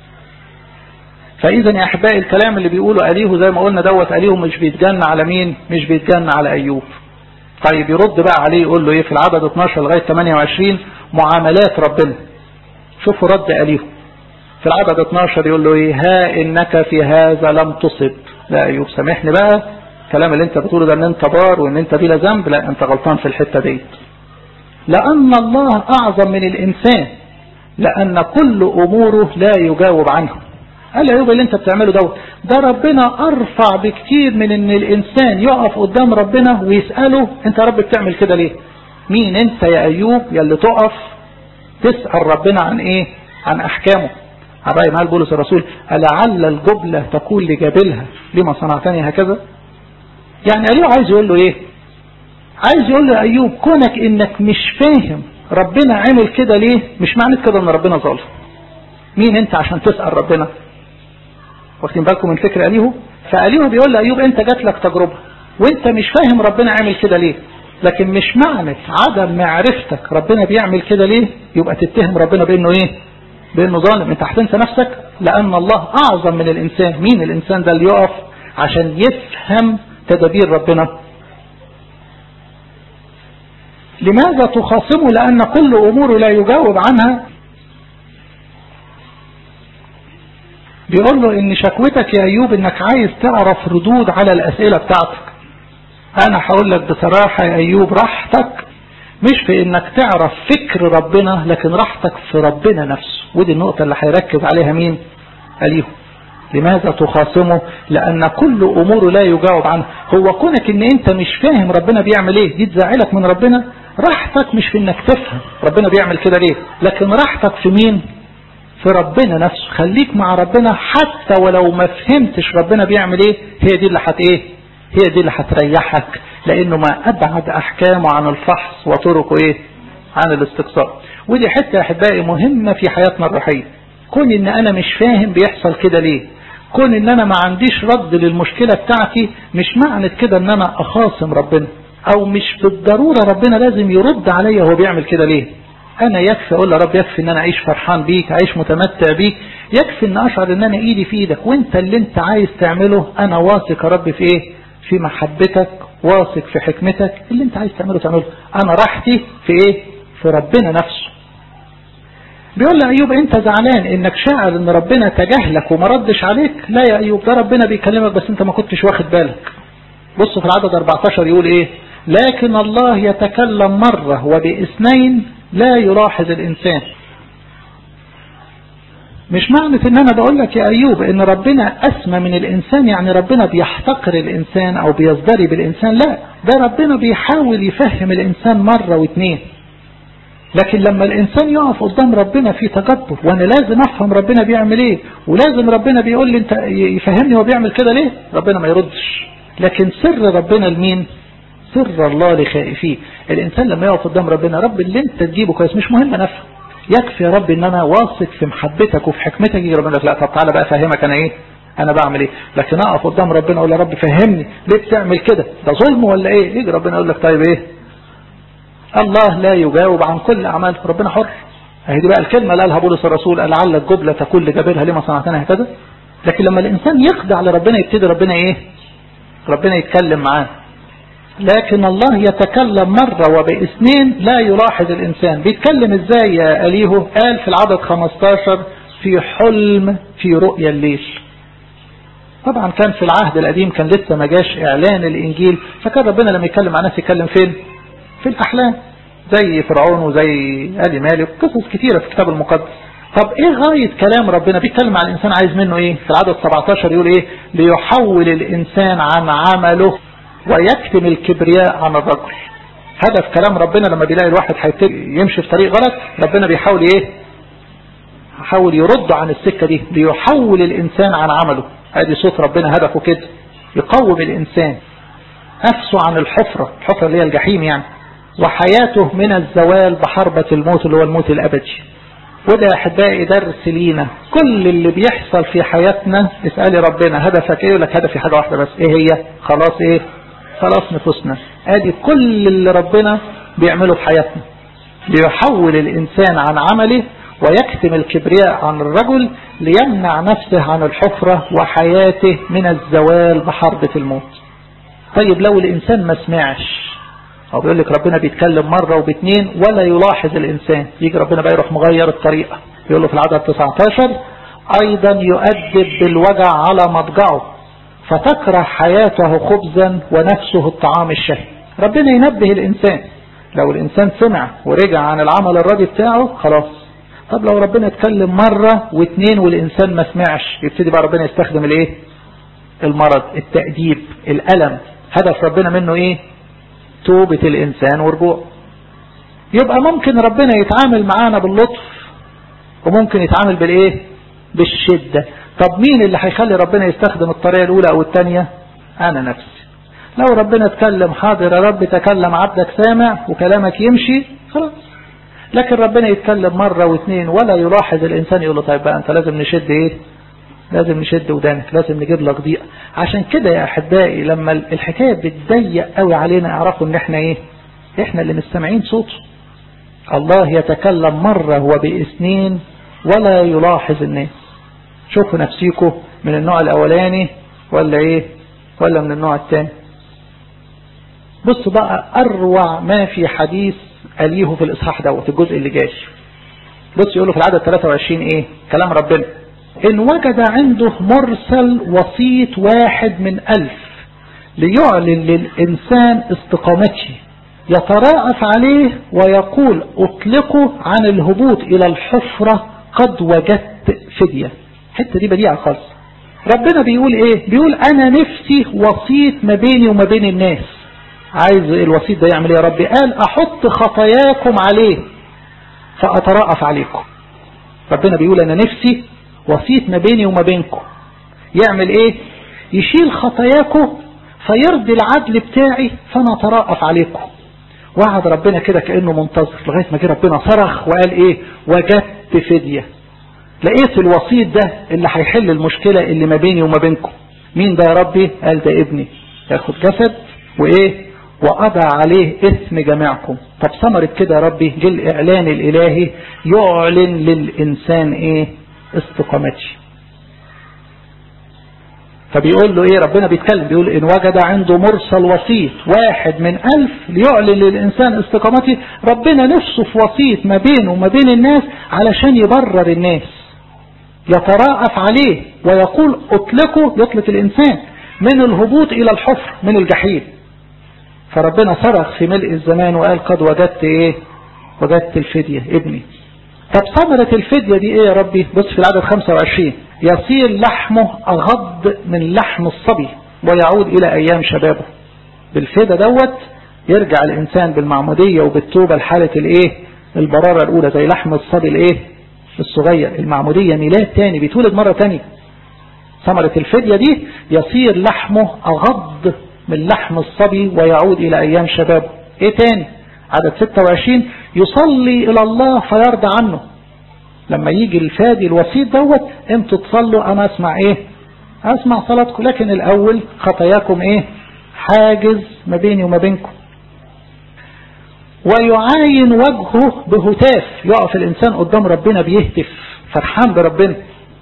فإذا يا أحبائي الكلام اللي بيقوله أليه زي ما قلنا دوت أليه مش بيتجن على مين مش بيتجن على أيوب طيب يرد بقى عليه يقول له إيه في العدد 12 لغاية 28 معاملات ربنا شوفوا رد أليه في العدد 12 يقول له إيه ها إنك في هذا لم تصب لا أيوب سامحني بقى الكلام اللي انت بتقوله ده ان انت بار وان انت بلا ذنب لا انت غلطان في الحتة ديت لأن الله أعظم من الإنسان لأن كل أموره لا يجاوب عنه قال أيوب اللي انت بتعمله دوت ده ربنا أرفع بكتير من ان الإنسان يقف قدام ربنا ويسأله انت يا رب بتعمل كده ليه مين انت يا أيوب يا اللي تقف تسأل ربنا عن ايه عن أحكامه على رأي مال بولس الرسول ألعل الجبلة تقول لجابلها لما صنعتني هكذا يعني أيوب عايز يقول له ايه عايز يقول له أيوب كونك إنك مش فاهم ربنا عمل كده ليه مش معنى كده إن ربنا ظالم مين أنت عشان تسأل ربنا واخدين بالكم من فكر أليه فأليه بيقول له أيوب أنت جات لك تجربة وأنت مش فاهم ربنا عمل كده ليه لكن مش معنى عدم معرفتك ربنا بيعمل كده ليه يبقى تتهم ربنا بأنه إيه بأنه ظالم أنت هتنسى نفسك لأن الله أعظم من الإنسان مين الإنسان ده اللي يقف عشان يفهم تدابير ربنا لماذا تخاصمه لأن كل أموره لا يجاوب عنها بيقول له ان شكوتك يا ايوب انك عايز تعرف ردود على الاسئلة بتاعتك انا هقول لك بصراحة يا ايوب راحتك مش في انك تعرف فكر ربنا لكن راحتك في ربنا نفسه ودي النقطة اللي هيركز عليها مين اليهو لماذا تخاصمه لان كل اموره لا يجاوب عنه هو كونك ان انت مش فاهم ربنا بيعمل ايه دي تزعلك من ربنا راحتك مش في انك تفهم ربنا بيعمل كده ليه لكن راحتك في مين في ربنا نفسه خليك مع ربنا حتى ولو ما فهمتش ربنا بيعمل ايه هي دي اللي هت ايه هي دي اللي هتريحك لانه ما ابعد احكامه عن الفحص وطرقه ايه عن الاستقصاء ودي حتة يا احبائي مهمة في حياتنا الروحية كون ان انا مش فاهم بيحصل كده ليه كون ان انا ما عنديش رد للمشكلة بتاعتي مش معنى كده ان انا اخاصم ربنا او مش بالضرورة ربنا لازم يرد عليا هو بيعمل كده ليه انا يكفي اقول يا رب يكفي ان انا اعيش فرحان بيك اعيش متمتع بيك يكفي ان اشعر ان انا ايدي في ايدك وانت اللي انت عايز تعمله انا واثق يا رب في ايه في محبتك واثق في حكمتك اللي انت عايز تعمله تعمله انا راحتي في ايه في ربنا نفسه بيقول له ايوب انت زعلان انك شاعر ان ربنا تجاهلك وما ردش عليك لا يا ايوب ده ربنا بيكلمك بس انت ما كنتش واخد بالك بص في العدد 14 يقول ايه لكن الله يتكلم مرة وباثنين لا يلاحظ الانسان مش معنى ان انا بقول لك يا ايوب ان ربنا اسمى من الانسان يعني ربنا بيحتقر الانسان او بيزدري بالانسان لا ده ربنا بيحاول يفهم الانسان مرة واثنين لكن لما الانسان يقف قدام ربنا في تجبر وانا لازم افهم ربنا بيعمل ايه ولازم ربنا بيقول لي انت يفهمني هو بيعمل كده ليه ربنا ما يردش لكن سر ربنا لمين سر الله لخائفيه الانسان لما يقف قدام ربنا رب اللي انت تجيبه كويس مش مهم انا افهم يكفي يا رب ان انا واثق في محبتك وفي حكمتك يجي ربنا لك لا طب تعالى بقى افهمك انا ايه انا بعمل ايه لكن اقف قدام ربنا اقول يا رب فهمني ليه بتعمل كده ده ظلم ولا ايه يجي ربنا يقول لك طيب ايه الله لا يجاوب عن كل اعمال ربنا حر اهي دي بقى الكلمه اللي قالها بولس الرسول قال لعل الجبله تكون لجابرها لما صنعتنا هكذا لكن لما الانسان يخضع لربنا يبتدي ربنا ايه ربنا يتكلم معاه لكن الله يتكلم مرة وباثنين لا يلاحظ الإنسان بيتكلم إزاي يا أليهو قال في العدد 15 في حلم في رؤيا الليل طبعا كان في العهد القديم كان لسه ما جاش إعلان الإنجيل فكان ربنا لما يتكلم مع ناس يتكلم فين في الأحلام زي فرعون وزي آل مالك قصص كتيرة في الكتاب المقدس طب ايه غاية كلام ربنا بيتكلم عن الانسان عايز منه ايه في العدد 17 يقول ايه ليحول الانسان عن عمله ويكتم الكبرياء عن الرجل هدف كلام ربنا لما بيلاقي الواحد يمشي في طريق غلط ربنا بيحاول ايه يحاول يرد عن السكة دي ليحول الانسان عن عمله ادي صوت ربنا هدفه كده يقوم الانسان نفسه عن الحفرة الحفرة اللي هي الجحيم يعني وحياته من الزوال بحربة الموت اللي هو الموت الابدي وده يا احبائي درس لينا كل اللي بيحصل في حياتنا اسألي ربنا هدفك ايه يقول لك هدفي حاجة واحدة بس ايه هي خلاص ايه خلاص نفوسنا ادي كل اللي ربنا بيعمله في حياتنا ليحول الانسان عن عمله ويكتم الكبرياء عن الرجل ليمنع نفسه عن الحفرة وحياته من الزوال بحربة الموت طيب لو الانسان ما سمعش او بيقول لك ربنا بيتكلم مرة وباتنين ولا يلاحظ الانسان يجي ربنا بقى يروح مغير الطريقة يقول له في العدد 19 ايضا يؤدب بالوجع على مضجعه فتكره حياته خبزا ونفسه الطعام الشهي ربنا ينبه الانسان لو الانسان سمع ورجع عن العمل الراضي بتاعه خلاص طب لو ربنا اتكلم مرة واثنين والانسان ما سمعش يبتدي بقى ربنا يستخدم الايه المرض التأديب الألم هدف ربنا منه ايه توبة الإنسان ورجوع يبقى ممكن ربنا يتعامل معانا باللطف وممكن يتعامل بالإيه بالشدة طب مين اللي هيخلي ربنا يستخدم الطريقة الأولى أو الثانية أنا نفسي لو ربنا اتكلم حاضر يا رب تكلم عبدك سامع وكلامك يمشي خلاص لكن ربنا يتكلم مرة واثنين ولا يلاحظ الإنسان يقول له طيب بقى أنت لازم نشد إيه لازم نشد ودانك لازم نجيب لك ضيقة عشان كده يا أحبائي لما الحكاية بتضيق قوي علينا اعرفوا ان احنا ايه احنا اللي مستمعين صوته الله يتكلم مرة وباثنين ولا يلاحظ الناس شوفوا نفسيكم من النوع الاولاني ولا ايه ولا من النوع الثاني بص بقى اروع ما في حديث أليه في الاصحاح دوت الجزء اللي جاي بص يقولوا في العدد 23 ايه كلام ربنا إن وجد عنده مرسل وسيط واحد من ألف ليعلن للإنسان استقامته يتراءف عليه ويقول أطلقه عن الهبوط إلى الحفرة قد وجدت فدية الحته دي بديعة خالص ربنا بيقول ايه بيقول انا نفسي وسيط ما بيني وما بين الناس عايز الوسيط ده يعمل ايه يا ربي قال احط خطاياكم عليه فاتراءف عليكم ربنا بيقول انا نفسي وسيط ما بيني وما بينكم يعمل ايه يشيل خطاياكم فيرضي العدل بتاعي فانا اتراءف عليكم وعد ربنا كده كأنه منتظر لغاية ما جه ربنا صرخ وقال ايه وجدت فدية لقيت الوسيط ده اللي هيحل المشكلة اللي ما بيني وما بينكم مين ده يا ربي قال ده ابني ياخد جسد وايه وأضع عليه اسم جميعكم طب ثمرة كده يا ربي جه الإعلان الإلهي يعلن للإنسان ايه استقامتي فبيقول له ايه ربنا بيتكلم بيقول ان وجد عنده مرسل وسيط واحد من الف ليعلن للانسان استقامته ربنا نفسه في وسيط ما بينه وما بين الناس علشان يبرر الناس يتراءف عليه ويقول اطلقه يطلق الانسان من الهبوط الى الحفر من الجحيم فربنا صرخ في ملء الزمان وقال قد وجدت ايه وجدت الفدية ابني طب ثمرة الفدية دي ايه يا ربي بص في العدد 25 يصير لحمه أغض من لحم الصبي ويعود إلى أيام شبابه بالفدى دوت يرجع الإنسان بالمعمودية وبالتوبة لحالة الإيه البرارة الأولى زي لحم الصبي الإيه الصغير المعمودية ميلاد تاني بيتولد مرة تانية ثمرة الفدية دي يصير لحمه أغض من لحم الصبي ويعود إلى أيام شبابه إيه تاني عدد 26 يصلي إلى الله فيرضى عنه لما يجي الفادي الوسيط دوت انتوا تصلوا انا اسمع ايه اسمع صلاتكم لكن الاول خطاياكم ايه حاجز ما بيني وما بينكم ويعاين وجهه بهتاف يقف الانسان قدام ربنا بيهتف فرحان بربنا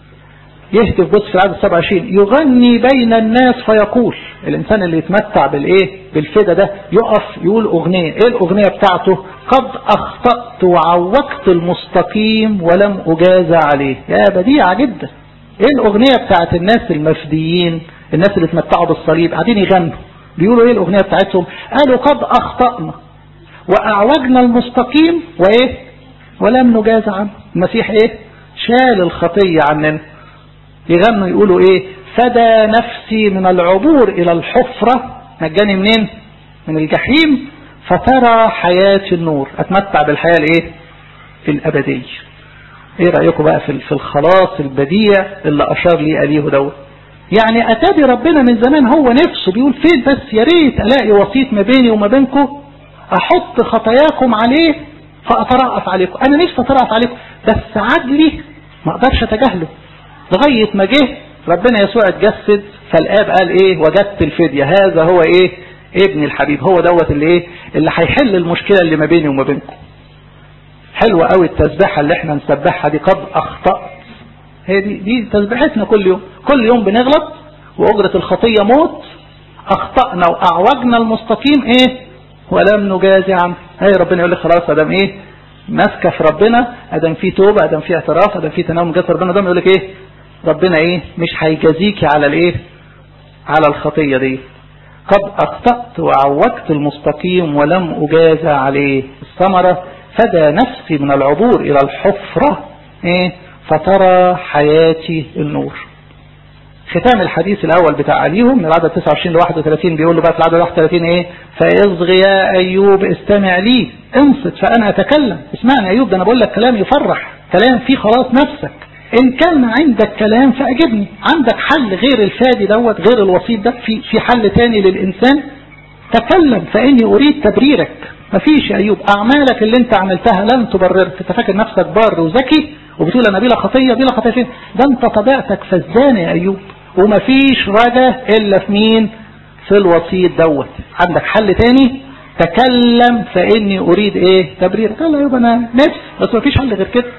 يهتف بص في العدد 27 يغني بين الناس فيقول الانسان اللي يتمتع بالايه بالفدا ده يقف يقول اغنيه ايه الاغنيه بتاعته قد اخطأت وعوقت المستقيم ولم اجازى عليه يا بديعة جدا ايه الاغنيه بتاعت الناس المفديين الناس اللي اتمتعوا بالصليب قاعدين يغنوا بيقولوا ايه الاغنيه بتاعتهم قالوا قد اخطأنا واعوجنا المستقيم وايه ولم نجازى عنه المسيح ايه شال الخطيه عننا يغنوا يقولوا ايه فدى نفسي من العبور الى الحفرة نجاني منين من الجحيم فترى حياة النور اتمتع بالحياة الايه الابدية ايه رأيكم بقى في في الخلاص البديع اللي اشار لي اليه دوت يعني اتابي ربنا من زمان هو نفسه بيقول فين بس يا ريت الاقي وسيط ما بيني وما بينكم احط خطاياكم عليه فاترأف عليكم انا نفسي اترأف عليكم بس عدلي ما اقدرش اتجاهله لغاية ما جه ربنا يسوع اتجسد فالآب قال ايه وجدت الفدية هذا هو ايه ابن الحبيب هو دوت اللي ايه اللي هيحل المشكلة اللي ما بيني وما بينكم حلوة قوي التسبيحة اللي احنا نسبحها دي قد اخطأت هي دي, دي تسبيحتنا كل يوم كل يوم بنغلط واجرة الخطية موت اخطأنا واعوجنا المستقيم ايه ولم نجازي عنه هي ربنا يقول لك خلاص ادم ايه ماسكه في ربنا ادم في توبه ادم في اعتراف ادم في تناول جسد ربنا ده يقول لك ايه ربنا ايه مش هيجازيكي على الايه على الخطيه دي قد اخطات وعوجت المستقيم ولم اجازى عليه الثمره فدى نفسي من العبور الى الحفره ايه فترى حياتي النور ختام الحديث الاول بتاع عليهم من العدد 29 ل 31 بيقول له بقى في العدد 31 ايه فاصغ يا ايوب استمع لي انصت فانا اتكلم اسمعني ايوب ده انا بقول لك كلام يفرح كلام فيه خلاص نفسك ان كان عندك كلام فاجبني عندك حل غير الفادي دوت غير الوسيط ده في في حل تاني للانسان تكلم فاني اريد تبريرك مفيش يا ايوب اعمالك اللي انت عملتها لن تبررك انت فاكر نفسك بار وذكي وبتقول انا بلا خطيه بلا خطيه فين ده انت طبيعتك فزانه يا ايوب ومفيش رجا الا في مين في الوسيط دوت عندك حل تاني تكلم فاني اريد ايه تبرير قال يبقى انا نفس بس مفيش حل غير كده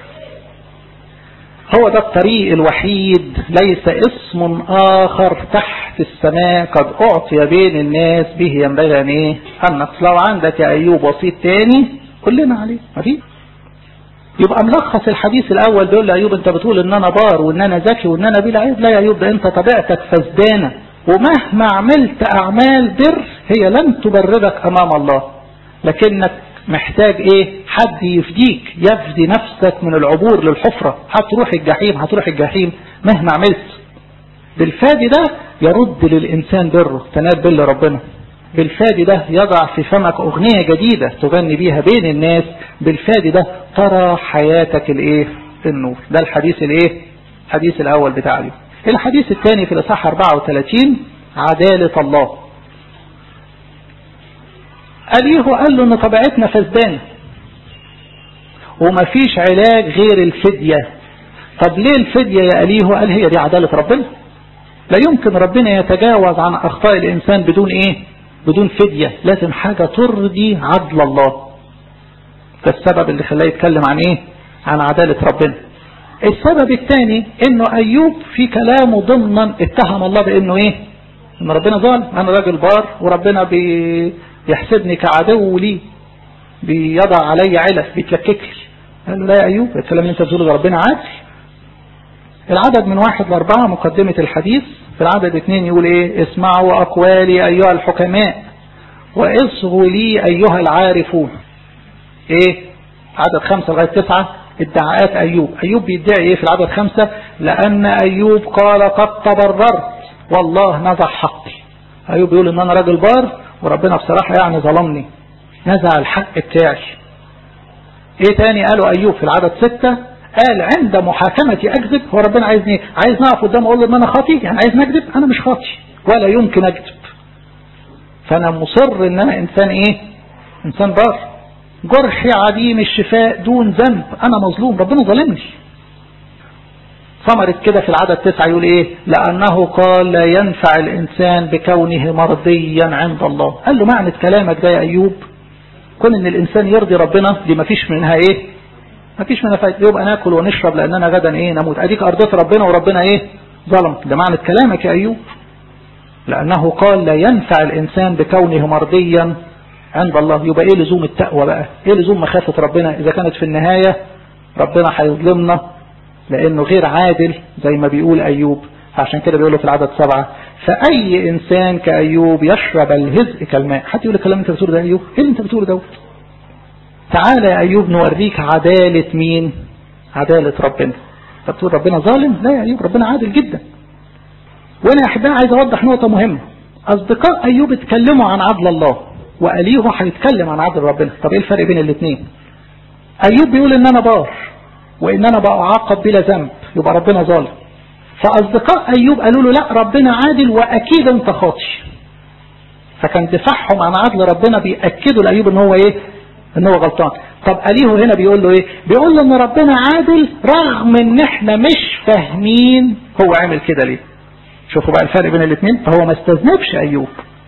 هو ده الطريق الوحيد ليس اسم اخر تحت السماء قد اعطي بين الناس به ينبغي ان ايه النقص لو عندك يا ايوب وسيط تاني كلنا عليه مفيش يبقى ملخص الحديث الاول بيقول لايوب انت بتقول ان انا بار وان انا ذكي وان انا بلا عيب لا يا ايوب ده انت طبيعتك فسدانه ومهما عملت اعمال بر هي لن تبررك امام الله لكنك محتاج ايه حد يفديك يفدي نفسك من العبور للحفرة هتروح الجحيم هتروح الجحيم مهما عملت بالفادي ده يرد للإنسان بره تنال بل ربنا بالفادي ده يضع في فمك أغنية جديدة تغني بيها بين الناس بالفادي ده ترى حياتك الايه النور ده الحديث الايه الحديث الأول بتاع اليوم الحديث الثاني في الإصحاح 34 عدالة الله أليه قال له ان طبيعتنا فسدانة ومفيش علاج غير الفدية طب ليه الفدية يا أليه قال هي دي عدالة ربنا لا يمكن ربنا يتجاوز عن أخطاء الإنسان بدون إيه بدون فدية لازم حاجة ترضي عدل الله ده السبب اللي خلاه يتكلم عن إيه عن عدالة ربنا السبب الثاني انه ايوب في كلامه ضمنا اتهم الله بانه ايه ان ربنا ظالم انا راجل بار وربنا بي يحسبني كعدو لي بيضع علي علف بيتلكك لي قال له لا يا أيوب الكلام اللي انت بتقوله ده ربنا عادل العدد من واحد لأربعة مقدمة الحديث في العدد اثنين يقول ايه اسمعوا أقوالي أيها الحكماء واصغوا لي أيها العارفون ايه عدد خمسة لغاية تسعة ادعاءات أيوب أيوب بيدعي ايه في العدد خمسة لأن أيوب قال قد تبررت والله نزع حقي أيوب بيقول ان انا راجل بار وربنا بصراحة يعني ظلمني نزع الحق بتاعي ايه تاني قالوا ايوب في العدد ستة قال عند محاكمتي اكذب هو ربنا عايزني عايز نقف قدامه اقول له ان انا خاطي يعني عايز نكذب انا مش خاطي ولا يمكن اكذب فانا مصر ان انا انسان ايه انسان بار جرحي عديم الشفاء دون ذنب انا مظلوم ربنا ظلمني ثمرت كده في العدد تسعة يقول ايه لانه قال لا ينفع الانسان بكونه مرضيا عند الله قال له معنى كلامك ده يا ايوب كون ان الانسان يرضي ربنا دي مفيش منها ايه مفيش منها فايدة يبقى ناكل ونشرب لاننا غدا ايه نموت اديك ارضيت ربنا وربنا ايه ظلم ده معنى كلامك يا ايوب لانه قال لا ينفع الانسان بكونه مرضيا عند الله يبقى ايه لزوم التقوى بقى ايه لزوم مخافة ربنا اذا كانت في النهاية ربنا هيظلمنا لانه غير عادل زي ما بيقول ايوب عشان كده بيقوله في العدد سبعة فاي انسان كايوب يشرب الهزء كالماء حد يقول الكلام انت بتقوله ده ايوب ايه اللي انت بتقوله دوت تعالى يا ايوب نوريك عدالة مين عدالة ربنا طب تقول ربنا ظالم لا يا ايوب ربنا عادل جدا وانا يا احبائي عايز اوضح نقطة مهمة اصدقاء ايوب اتكلموا عن عدل الله واليه هيتكلم عن عدل ربنا طب ايه الفرق بين الاثنين ايوب بيقول ان انا بار وان انا بعاقب بلا ذنب يبقى ربنا ظالم فاصدقاء ايوب قالوا له لا ربنا عادل واكيد انت خاطي فكان دفاعهم عن عدل ربنا بيأكدوا لايوب ان هو ايه ان هو غلطان طب اليه هنا بيقول له ايه بيقول له ان ربنا عادل رغم ان احنا مش فاهمين هو عامل كده ليه شوفوا بقى الفرق بين الاثنين فهو ما استذنبش ايوب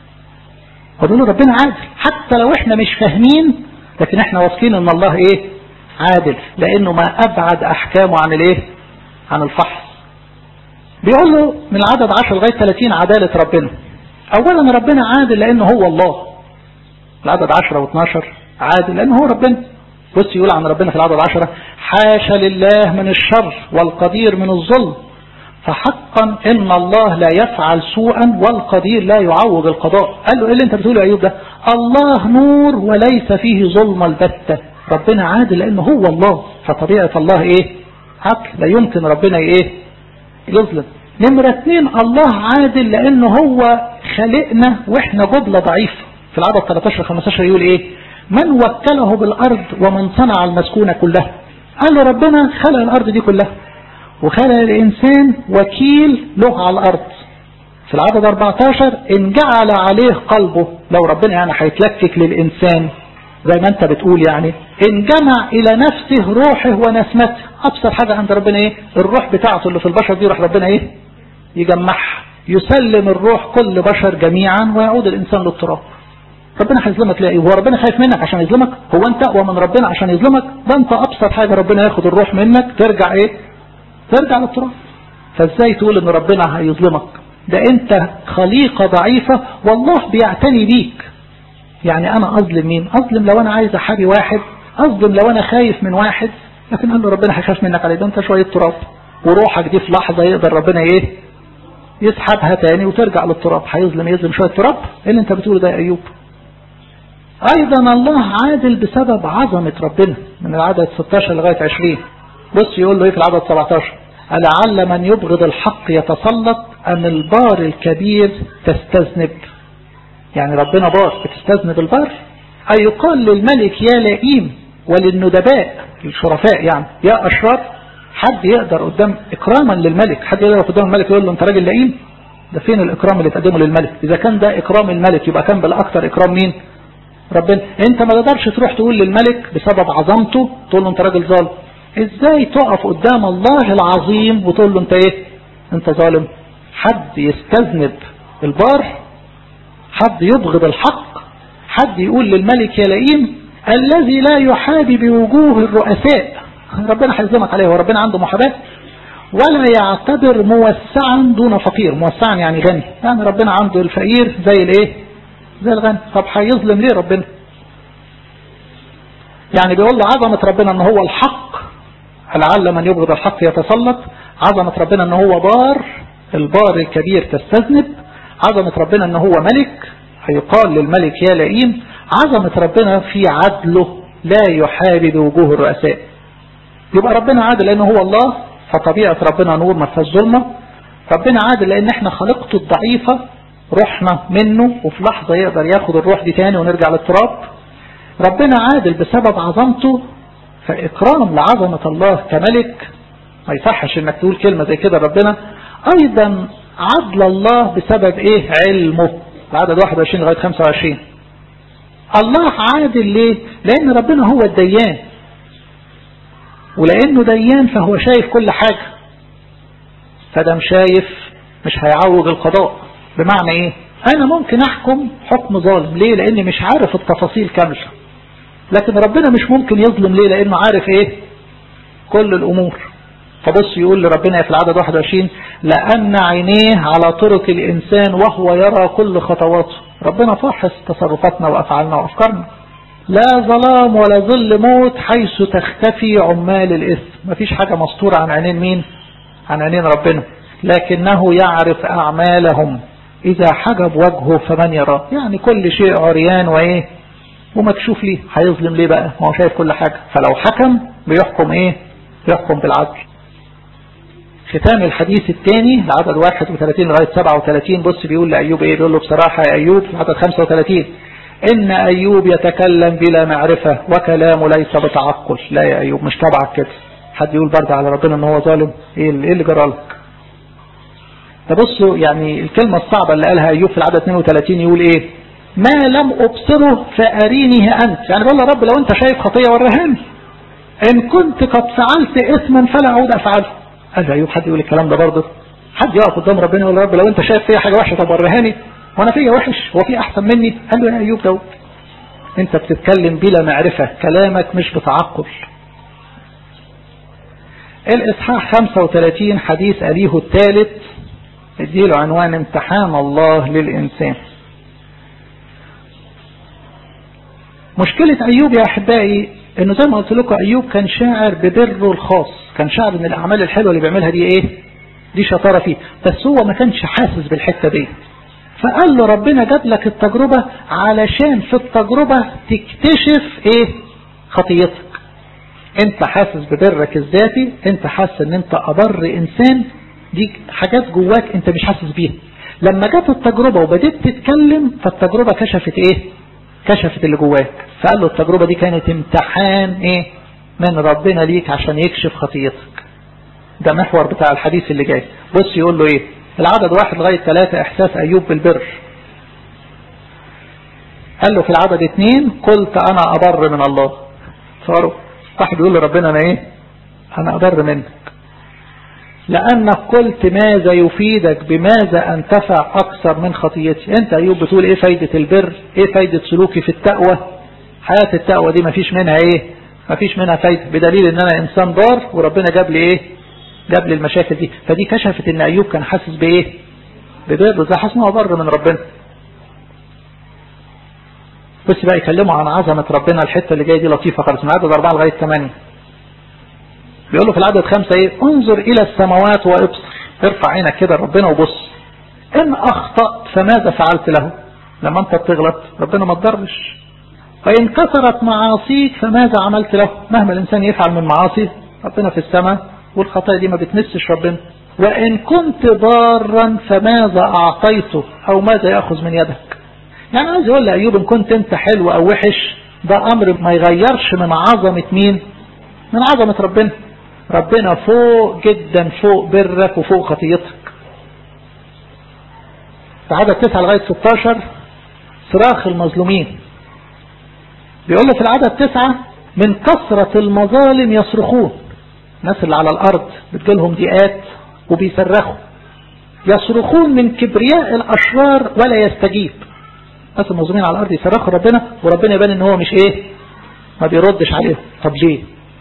هو بيقول له ربنا عادل حتى لو احنا مش فاهمين لكن احنا واثقين ان الله ايه عادل لانه ما ابعد احكامه عن الايه عن الفحص بيقول له من العدد 10 لغايه 30 عداله ربنا اولا ربنا عادل لانه هو الله العدد 10 و12 عادل لانه هو ربنا بص يقول عن ربنا في العدد 10 حاشا لله من الشر والقدير من الظلم فحقا ان الله لا يفعل سوءا والقدير لا يعوض القضاء قال له ايه اللي انت بتقوله يا ايوب ده الله نور وليس فيه ظلم البتة ربنا عادل لانه هو الله فطبيعة الله ايه عدل لا يمكن ربنا ايه يظلم نمرة اتنين الله عادل لانه هو خلقنا واحنا جبلة ضعيفة في العدد 13 15 يقول ايه من وكله بالارض ومن صنع المسكونة كلها قال له ربنا خلق الارض دي كلها وخلق الإنسان وكيل له على الأرض في العدد 14 إن جعل عليه قلبه لو ربنا يعني هيتلكك للإنسان زي ما أنت بتقول يعني إن جمع إلى نفسه روحه ونسمته أبسط حاجة عند ربنا إيه الروح بتاعته اللي في البشر دي راح ربنا إيه يجمعها يسلم الروح كل بشر جميعا ويعود الإنسان للتراب ربنا هيظلمك ليه هو ربنا خايف منك عشان يظلمك هو انت اقوى من ربنا عشان يظلمك ده انت ابسط حاجة ربنا ياخد الروح منك ترجع ايه ترجع للتراب فازاي تقول ان ربنا هيظلمك ده انت خليقة ضعيفة والله بيعتني بيك يعني انا اظلم مين اظلم لو انا عايز احابي واحد اظلم لو انا خايف من واحد لكن قال له ربنا هيخاف منك عليه ده انت شوية تراب وروحك دي في لحظة يقدر ربنا ايه يسحبها تاني وترجع للتراب هيظلم يظلم شوية تراب ايه اللي انت بتقوله ده يا ايوب ايضا الله عادل بسبب عظمة ربنا من العدد 16 لغاية 20 بص يقول له ايه في العدد 17 ألعل من يبغض الحق يتسلط أم البار الكبير تستذنب يعني ربنا بار بتستذنب البار أي يقال للملك يا لئيم وللندباء الشرفاء يعني يا أشرار حد يقدر قدام إكراما للملك حد يقدر قدام الملك يقول له أنت راجل لئيم ده فين الإكرام اللي تقدمه للملك إذا كان ده إكرام الملك يبقى كان بالأكثر إكرام مين ربنا انت ما تقدرش تروح تقول للملك بسبب عظمته تقول له انت راجل ظالم ازاي تقف قدام الله العظيم وتقول له انت ايه انت ظالم حد يستذنب البار حد يبغض الحق حد يقول للملك يا لئيم الذي لا يحابي بوجوه الرؤساء ربنا هيظلمك عليه وربنا عنده محاباة ولا يعتبر موسعا دون فقير موسعا يعني غني يعني ربنا عنده الفقير زي الايه زي الغني طب هيظلم ليه ربنا يعني بيقول له عظمة ربنا ان هو الحق لعل من يبغض الحق يتسلط عظمة ربنا ان هو بار البار الكبير تستذنب عظمة ربنا ان هو ملك هيقال للملك يا لئيم عظمة ربنا في عدله لا يحارب بوجوه الرؤساء يبقى ربنا عادل لانه هو الله فطبيعة ربنا نور ما فيهاش ظلمة ربنا عادل لان احنا خلقته الضعيفة روحنا منه وفي لحظة يقدر ياخد الروح دي تاني ونرجع للتراب ربنا عادل بسبب عظمته فإكرام لعظمة الله كملك ما يصحش انك تقول كلمة زي كده ربنا ايضا عدل الله بسبب ايه علمه العدد 21 لغاية 25 الله عادل ليه لان ربنا هو الديان ولانه ديان فهو شايف كل حاجة فدم شايف مش هيعوج القضاء بمعنى ايه انا ممكن احكم حكم ظالم ليه لاني مش عارف التفاصيل كاملة لكن ربنا مش ممكن يظلم ليه لانه عارف ايه كل الامور فبص يقول لربنا في العدد 21 لأن عينيه على طرق الإنسان وهو يرى كل خطواته ربنا فاحص تصرفاتنا وأفعالنا وأفكارنا لا ظلام ولا ظل موت حيث تختفي عمال الإثم مفيش حاجة مستورة عن عينين مين عن عينين ربنا لكنه يعرف أعمالهم إذا حجب وجهه فمن يراه يعني كل شيء عريان وإيه ومكشوف ليه هيظلم ليه بقى ما هو شايف كل حاجة فلو حكم بيحكم إيه يحكم بالعدل ختام الحديث الثاني العدد 31 لغاية 37 بص بيقول لأيوب ايه بيقول له بصراحة يا أيوب العدد 35 إن أيوب يتكلم بلا معرفة وكلامه ليس بتعقل لا يا أيوب مش طبعك كده حد يقول برضه على ربنا ان هو ظالم ايه اللي, إيه اللي جرى لك ده بصوا يعني الكلمة الصعبة اللي قالها أيوب في العدد 32 يقول ايه ما لم أبصره فأرينه أنت يعني بقول له رب لو أنت شايف خطية ورهاني إن كنت قد فعلت إثما فلا أعود أفعله قال أيوب حد يقول الكلام ده برضه حد يقف قدام ربنا يقول رب لو أنت شايف فيها حاجة وحشة طب ورهاني وأنا فيا وحش هو في أحسن مني قال له يا أيوب ده أنت بتتكلم بلا معرفة كلامك مش بتعقل الإصحاح 35 حديث أليه الثالث اديله عنوان امتحان الله للإنسان مشكلة أيوب يا أحبائي إنه زي ما قلت لكم أيوب كان شاعر ببره الخاص كان شاعر إن الأعمال الحلوة اللي بيعملها دي إيه دي شطارة فيه بس هو ما كانش حاسس بالحتة دي فقال له ربنا جاب لك التجربة علشان في التجربة تكتشف إيه خطيتك انت حاسس ببرك الذاتي انت حاسس ان انت أبر إنسان دي حاجات جواك انت مش حاسس بيها لما جت التجربة وبدأت تتكلم فالتجربة كشفت ايه كشفت اللي جواك فقال له التجربة دي كانت امتحان ايه من ربنا ليك عشان يكشف خطيتك ده محور بتاع الحديث اللي جاي بص يقول له ايه العدد واحد لغاية ثلاثة احساس ايوب بالبر قال له في العدد اثنين قلت انا ابر من الله صاروا واحد يقول لربنا انا ايه انا ابر منك لأنك قلت ماذا يفيدك بماذا أنتفع أكثر من خطيتي أنت أيوب بتقول إيه فايدة البر إيه فايدة سلوكي في التقوى حياة التقوى دي مفيش منها إيه مفيش منها فايدة بدليل إن أنا إنسان بار وربنا جاب لي إيه جاب لي المشاكل دي فدي كشفت إن أيوب كان حاسس بإيه ببر زي حاسس إنه بر من ربنا بس بقى يكلموا عن عظمة ربنا الحتة اللي جاية دي لطيفة خالص من عدد أربعة لغاية ثمانية بيقول له في العدد خمسة ايه انظر الى السماوات وابصر ارفع عينك كده ربنا وبص ان اخطأت فماذا فعلت له لما انت بتغلط ربنا ما تضرش وان كثرت معاصيك فماذا عملت له مهما الانسان يفعل من معاصي ربنا في السماء والخطايا دي ما بتمسش ربنا وان كنت ضارا فماذا اعطيته او ماذا ياخذ من يدك يعني عايز يقول لايوب ان كنت انت حلو او وحش ده امر ما يغيرش من عظمة مين من عظمة ربنا ربنا فوق جدا فوق برك وفوق خطيتك في عدد 9 لغاية 16 صراخ المظلومين بيقول له في العدد 9 من كثرة المظالم يصرخون الناس اللي على الأرض بتجيلهم ضيقات وبيصرخوا يصرخون من كبرياء الأشرار ولا يستجيب ناس المظلومين على الأرض يصرخوا ربنا وربنا يبان ان هو مش ايه ما بيردش عليهم طب ليه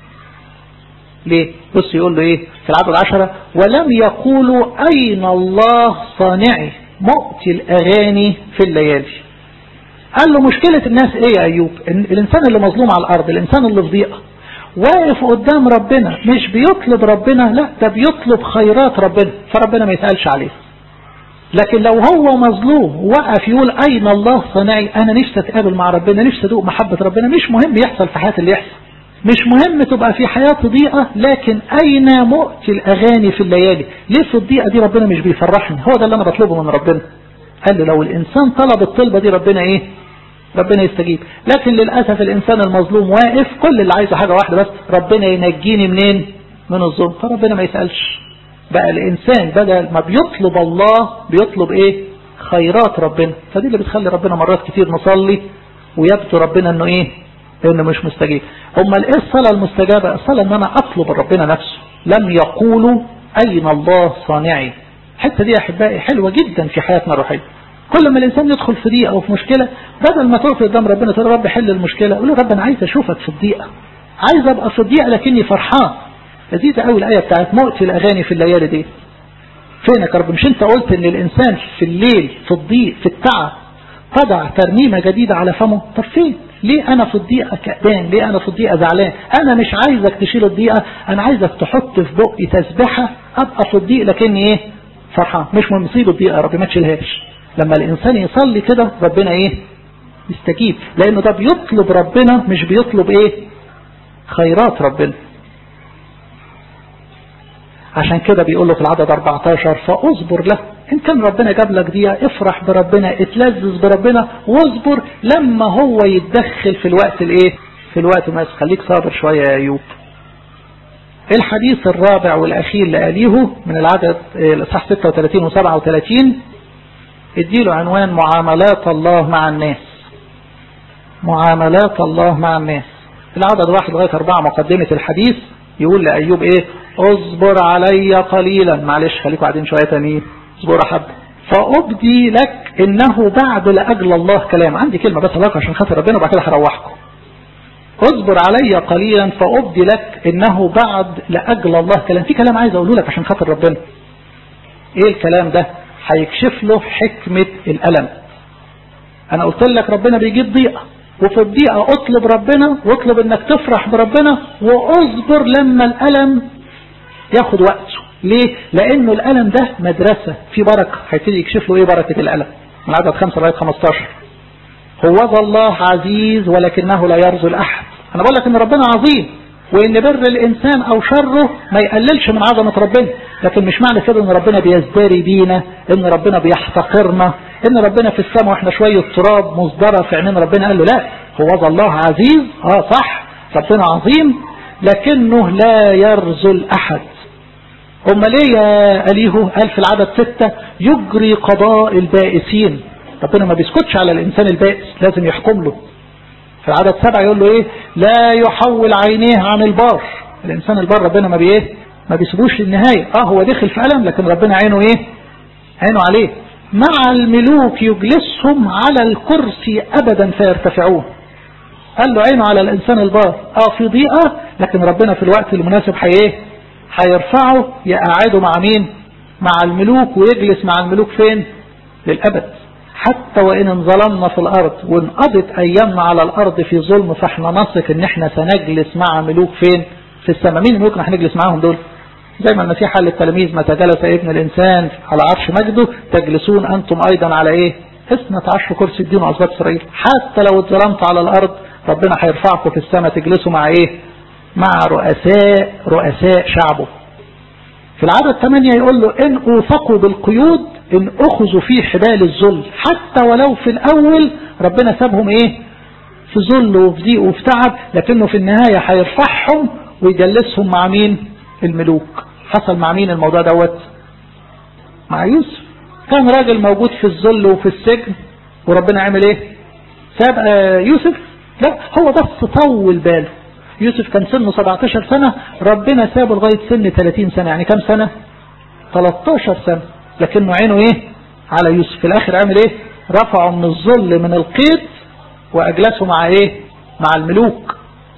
ليه بص يقول له ايه في العدد عشرة ولم يقولوا اين الله صانعي مؤتي الاغاني في الليالي قال له مشكلة الناس ايه يا ايوب الانسان اللي مظلوم على الارض الانسان اللي في ضيقة واقف قدام ربنا مش بيطلب ربنا لا ده بيطلب خيرات ربنا فربنا ما يسألش عليه لكن لو هو مظلوم وقف يقول اين الله صانعي انا نفسي اتقابل مع ربنا نفسي ادوق محبة ربنا مش مهم يحصل في حياتي اللي يحصل مش مهم تبقى في حياتي ضيقة لكن اين مؤتي الاغاني في الليالي ليه في الضيقة دي ربنا مش بيفرحني هو ده اللي انا بطلبه من ربنا قال له لو الانسان طلب الطلبة دي ربنا ايه ربنا يستجيب لكن للأسف الإنسان المظلوم واقف كل اللي عايزه حاجة واحدة بس ربنا ينجيني منين من الظلم فربنا ما يسألش بقى الإنسان بدل ما بيطلب الله بيطلب إيه خيرات ربنا فدي اللي بتخلي ربنا مرات كتير نصلي ويبدو ربنا انه ايه انه مش مستجيب امال ايه الصلاة المستجابة الصلاة ان انا اطلب ربنا نفسه لم يقولوا اين الله صانعي الحته دي يا احبائي حلوة جدا في حياتنا الروحية كل ما الانسان يدخل في ضيقه او في مشكله بدل ما تقف قدام ربنا تقول رب حل المشكله قول له رب انا عايز اشوفك في الضيقه عايز ابقى في الضيقه لكني فرحان لذيذه قوي الايه بتاعت مؤتي الاغاني في الليالي دي فينك يا رب مش انت قلت ان الانسان في الليل في الضيق في التعب تضع ترنيمه جديده على فمه طب فين ليه انا في الضيقه كأبان ليه انا في الضيقه زعلان انا مش عايزك تشيل الضيقه انا عايزك تحط في بقي تسبحه ابقى في الضيق لكني ايه فرحان مش من مصيبه الضيقه يا رب ما تشيلهاش لما الإنسان يصلي كده ربنا إيه يستجيب لأنه ده بيطلب ربنا مش بيطلب إيه خيرات ربنا عشان كده بيقول له في العدد 14 فاصبر له إن كان ربنا جاب لك دي افرح بربنا اتلذذ بربنا واصبر لما هو يتدخل في الوقت الايه في الوقت ما خليك صابر شوية يا أيوب الحديث الرابع والأخير لأليه من العدد الإصحاح 36 و 37 اديله عنوان معاملات الله مع الناس معاملات الله مع الناس العدد واحد لغاية أربعة مقدمة الحديث يقول لأيوب إيه اصبر علي قليلا معلش خليكم قاعدين شوية تانيين اصبر حب فأبدي لك إنه بعد لأجل الله كلام عندي كلمة بس لك عشان خاطر ربنا وبعد كده هروحكم اصبر علي قليلا فأبدي لك إنه بعد لأجل الله كلام في كلام عايز أقوله لك عشان خاطر ربنا إيه الكلام ده هيكشف له حكمة الألم أنا قلت لك ربنا بيجيب ضيقة وفي الضيقة اطلب ربنا واطلب انك تفرح بربنا واصبر لما الألم ياخد وقته ليه؟ لأنه الألم ده مدرسة في بركة هيبتدي يكشف له ايه بركة الألم من عدد 5 لغاية 15 هو ذا الله عزيز ولكنه لا يرزل أحد أنا بقول لك إن ربنا عظيم وإن بر الإنسان أو شره ما يقللش من عظمة ربنا لكن مش معنى كده إن ربنا بيزدري بينا إن ربنا بيحتقرنا إن ربنا في السماء وإحنا شوية تراب مصدرة في عينين ربنا قال له لا هو ذا الله عزيز آه صح ربنا عظيم لكنه لا يرزل أحد هم ليه يا أليهو قال في العدد ستة يجري قضاء البائسين ربنا ما بيسكتش على الإنسان البائس لازم يحكم له في العدد سبعة يقول له ايه لا يحول عينيه عن البار الانسان البار ربنا ما بيه ما بيسيبوش للنهاية اه هو دخل في ألم لكن ربنا عينه ايه عينه عليه مع الملوك يجلسهم على الكرسي ابدا فيرتفعون قال له عينه على الانسان البار اه في ضيقة لكن ربنا في الوقت المناسب حي ايه هيرفعه يقعده مع مين مع الملوك ويجلس مع الملوك فين للأبد حتى وإن انظلمنا في الأرض وانقضت أيامنا على الأرض في ظلم فاحنا نثق إن احنا سنجلس مع ملوك فين في السماء مين اللي ممكن هنجلس معاهم دول زي ما المسيح قال للتلاميذ متى جلس ابن الإنسان على عرش مجده تجلسون أنتم أيضا على إيه اثنى عشر كرسي الدين وأسباب إسرائيل حتى لو اتظلمت على الأرض ربنا هيرفعكم في السماء تجلسوا مع إيه مع رؤساء رؤساء شعبه في العدد 8 يقول له إن أوثقوا بالقيود إن أخذوا في حبال الذل حتى ولو في الأول ربنا سابهم إيه في ذل وفي ضيق وفي تعب لكنه في النهاية هيرفعهم ويجلسهم مع مين الملوك حصل مع مين الموضوع دوت مع يوسف كان راجل موجود في الذل وفي السجن وربنا عمل ايه ساب يوسف لا هو بس طول باله يوسف كان سنه 17 سنة ربنا سابه لغاية سن 30 سنة يعني كم سنة 13 سنة لكنه عينه ايه على يوسف في الاخر عمل ايه رفعه من الظل من القيد واجلسه مع ايه مع الملوك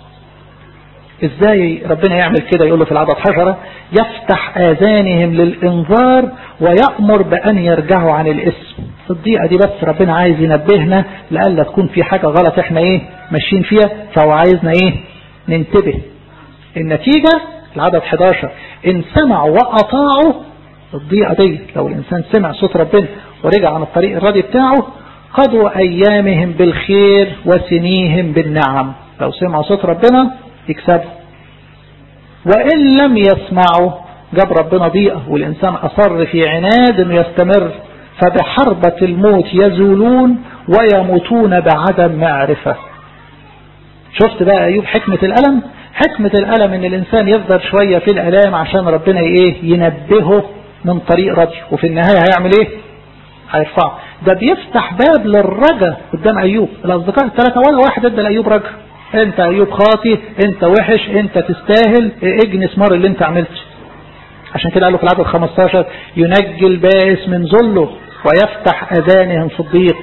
ازاي ربنا يعمل كده يقول له في العدد حجرة يفتح اذانهم للانذار ويأمر بان يرجعوا عن الاسم الضيقة دي بس ربنا عايز ينبهنا لألا تكون في حاجة غلط احنا ايه ماشيين فيها فهو عايزنا ايه ننتبه النتيجة العدد 11 ان سمعوا واطاعوا الضيقة دي لو الانسان سمع صوت ربنا ورجع عن الطريق الراضي بتاعه قضوا ايامهم بالخير وسنيهم بالنعم لو سمعوا صوت ربنا يكسبوا وإن لم يسمعوا جاب ربنا ضيقة والإنسان أصر في عناد أنه يستمر فبحربة الموت يزولون ويموتون بعدم معرفة شفت بقى أيوب حكمة الألم حكمة الألم أن الإنسان يفضل شوية في الألام عشان ربنا إيه ينبهه من طريق رجل وفي النهاية هيعمل إيه هيرفعه ده بيفتح باب للرجا قدام أيوب الأصدقاء الثلاثة ولا واحد ادى لأيوب رجا انت ايوب خاطي انت وحش انت تستاهل اجنس مر اللي انت عملته عشان كده قالوا في العدد 15 ينجي البائس من ذله ويفتح اذانهم في الضيق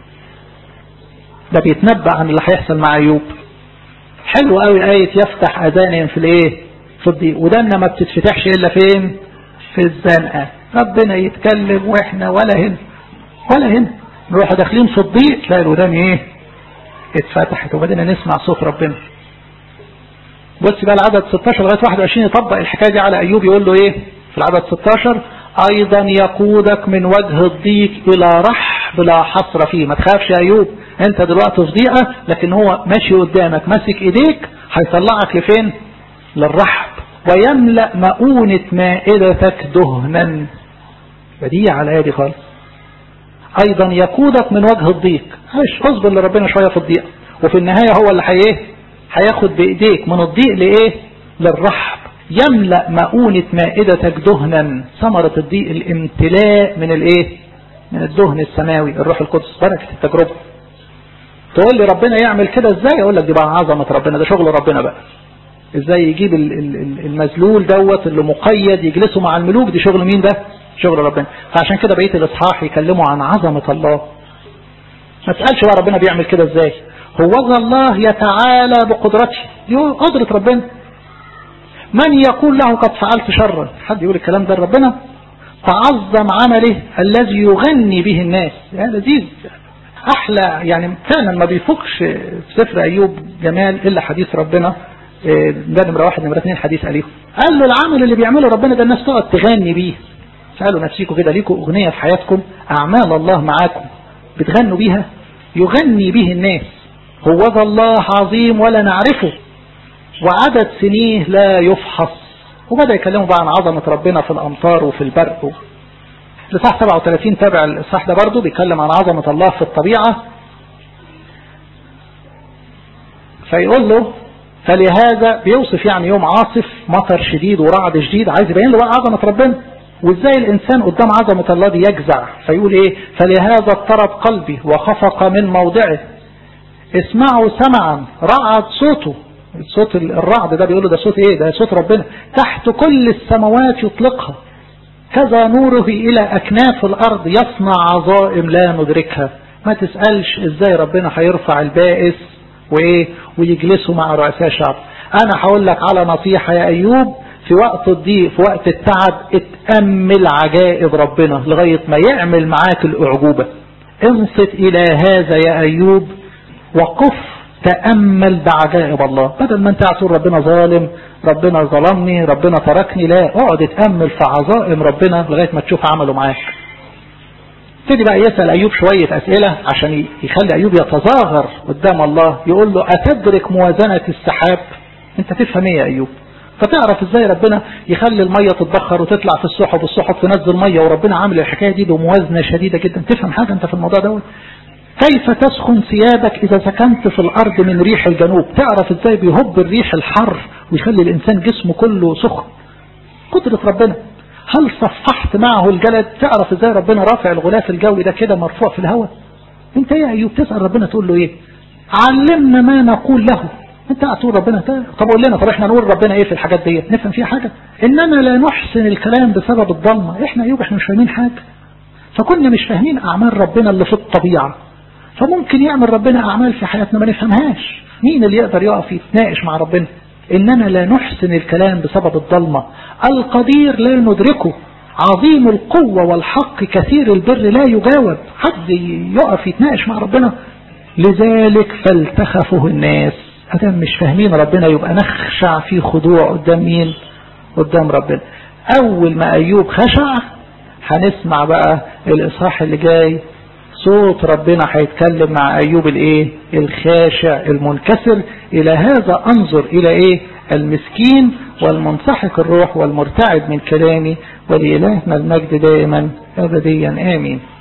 ده بيتنبأ عن اللي هيحصل مع ايوب حلو قوي آية يفتح اذانهم في الايه في الضيق ودنا ما بتتفتحش الا فين في الزنقة ربنا يتكلم واحنا ولا هنا ولا هنا نروح داخلين في الضيق تلاقي الودان ايه اتفتحت وبدنا نسمع صوت ربنا بص بقى العدد 16 لغايه 21 يطبق الحكايه دي على ايوب يقول له ايه في العدد 16 ايضا يقودك من وجه الضيق الى رحب لا حصر فيه ما تخافش يا ايوب انت دلوقتي في ضيقه لكن هو ماشي قدامك ماسك ايديك هيطلعك لفين للرحب ويملا مؤونه مائدتك دهنا بديع على دي خالص ايضا يقودك من وجه الضيق معلش اصبر لربنا شويه في الضيق وفي النهايه هو اللي هي ايه هياخد بايديك من الضيق لايه للرحب يملا مؤونه مائدتك دهنا ثمره الضيق الامتلاء من الايه من الدهن السماوي الروح القدس بركه التجربه تقول لي ربنا يعمل كده ازاي اقول لك دي بقى عظمه ربنا ده شغل ربنا بقى ازاي يجيب المذلول دوت اللي مقيد يجلسه مع الملوك دي شغل مين ده شغل ربنا فعشان كده بقيه الاصحاح يكلموا عن عظمه الله ما تسالش بقى ربنا بيعمل كده ازاي هو الله يتعالى بقدرته دي قدره ربنا من يقول له قد فعلت شرا حد يقول الكلام ده لربنا تعظم عمله الذي يغني به الناس يا لذيذ احلى يعني فعلا ما بيفكش في سفر ايوب جمال الا حديث ربنا ده نمره واحد نمره اثنين حديث اليهم قال له العمل اللي بيعمله ربنا ده الناس تقعد تغني بيه سألوا نفسيكم كده ليكم أغنية في حياتكم أعمال الله معاكم بتغنوا بيها يغني به الناس هو ذا الله عظيم ولا نعرفه وعدد سنيه لا يفحص وبدأ يكلموا بقى عن عظمة ربنا في الأمطار وفي البرق الإصحاح 37 تابع الإصحاح ده برضه بيتكلم عن عظمة الله في الطبيعة فيقول له فلهذا بيوصف يعني يوم عاصف مطر شديد ورعد شديد عايز يبين له بقى عظمة ربنا وازاي الانسان قدام عظمة الله دي يجزع فيقول ايه فلهذا اضطرب قلبي وخفق من موضعه اسمعوا سمعا رعد صوته صوت الرعد ده بيقولوا ده صوت ايه ده صوت ربنا تحت كل السماوات يطلقها كذا نوره الى اكناف الارض يصنع عظائم لا ندركها ما تسألش ازاي ربنا هيرفع البائس وايه ويجلسوا مع رؤساء شعب انا هقول لك على نصيحة يا ايوب في وقت الضيق في وقت التعب اتأمل عجائب ربنا لغاية ما يعمل معاك الأعجوبة انصت إلى هذا يا أيوب وقف تأمل بعجائب الله بدل ما انت تقول ربنا ظالم ربنا ظلمني ربنا تركني لا اقعد اتأمل في عظائم ربنا لغاية ما تشوف عمله معاك ابتدي بقى يسأل أيوب شوية أسئلة عشان يخلي أيوب يتظاهر قدام الله يقول له أتدرك موازنة السحاب انت تفهم ايه يا أيوب فتعرف ازاي ربنا يخلي المية تتبخر وتطلع في السحب والسحب تنزل مية وربنا عامل الحكاية دي بموازنة شديدة جدا تفهم حاجة انت في الموضوع دوت كيف تسخن ثيابك إذا سكنت في الأرض من ريح الجنوب تعرف ازاي بيهب الريح الحر ويخلي الإنسان جسمه كله سخن قدرة ربنا هل صفحت معه الجلد تعرف ازاي ربنا رافع الغلاف الجوي ده كده مرفوع في الهواء انت يا ايوب تسأل ربنا تقول له ايه علمنا ما نقول له انت هتقول ربنا طب قول لنا طب احنا نقول ربنا ايه في الحاجات دي نفهم فيها حاجة اننا لا نحسن الكلام بسبب الضلمة احنا ايوب احنا مش فاهمين حاجة فكنا مش فاهمين اعمال ربنا اللي في الطبيعة فممكن يعمل ربنا اعمال في حياتنا ما نفهمهاش مين اللي يقدر يقف يتناقش مع ربنا اننا لا نحسن الكلام بسبب الضلمة القدير لا ندركه عظيم القوة والحق كثير البر لا يجاوب حد يقف يتناقش مع ربنا لذلك فلتخفه الناس أدام مش فاهمين ربنا يبقى نخشع في خضوع قدام مين قدام ربنا أول ما أيوب خشع هنسمع بقى الإصحاح اللي جاي صوت ربنا هيتكلم مع أيوب الإيه الخاشع المنكسر إلى هذا أنظر إلى إيه المسكين والمنسحق الروح والمرتعد من كلامي ولإلهنا المجد دائما أبديا آمين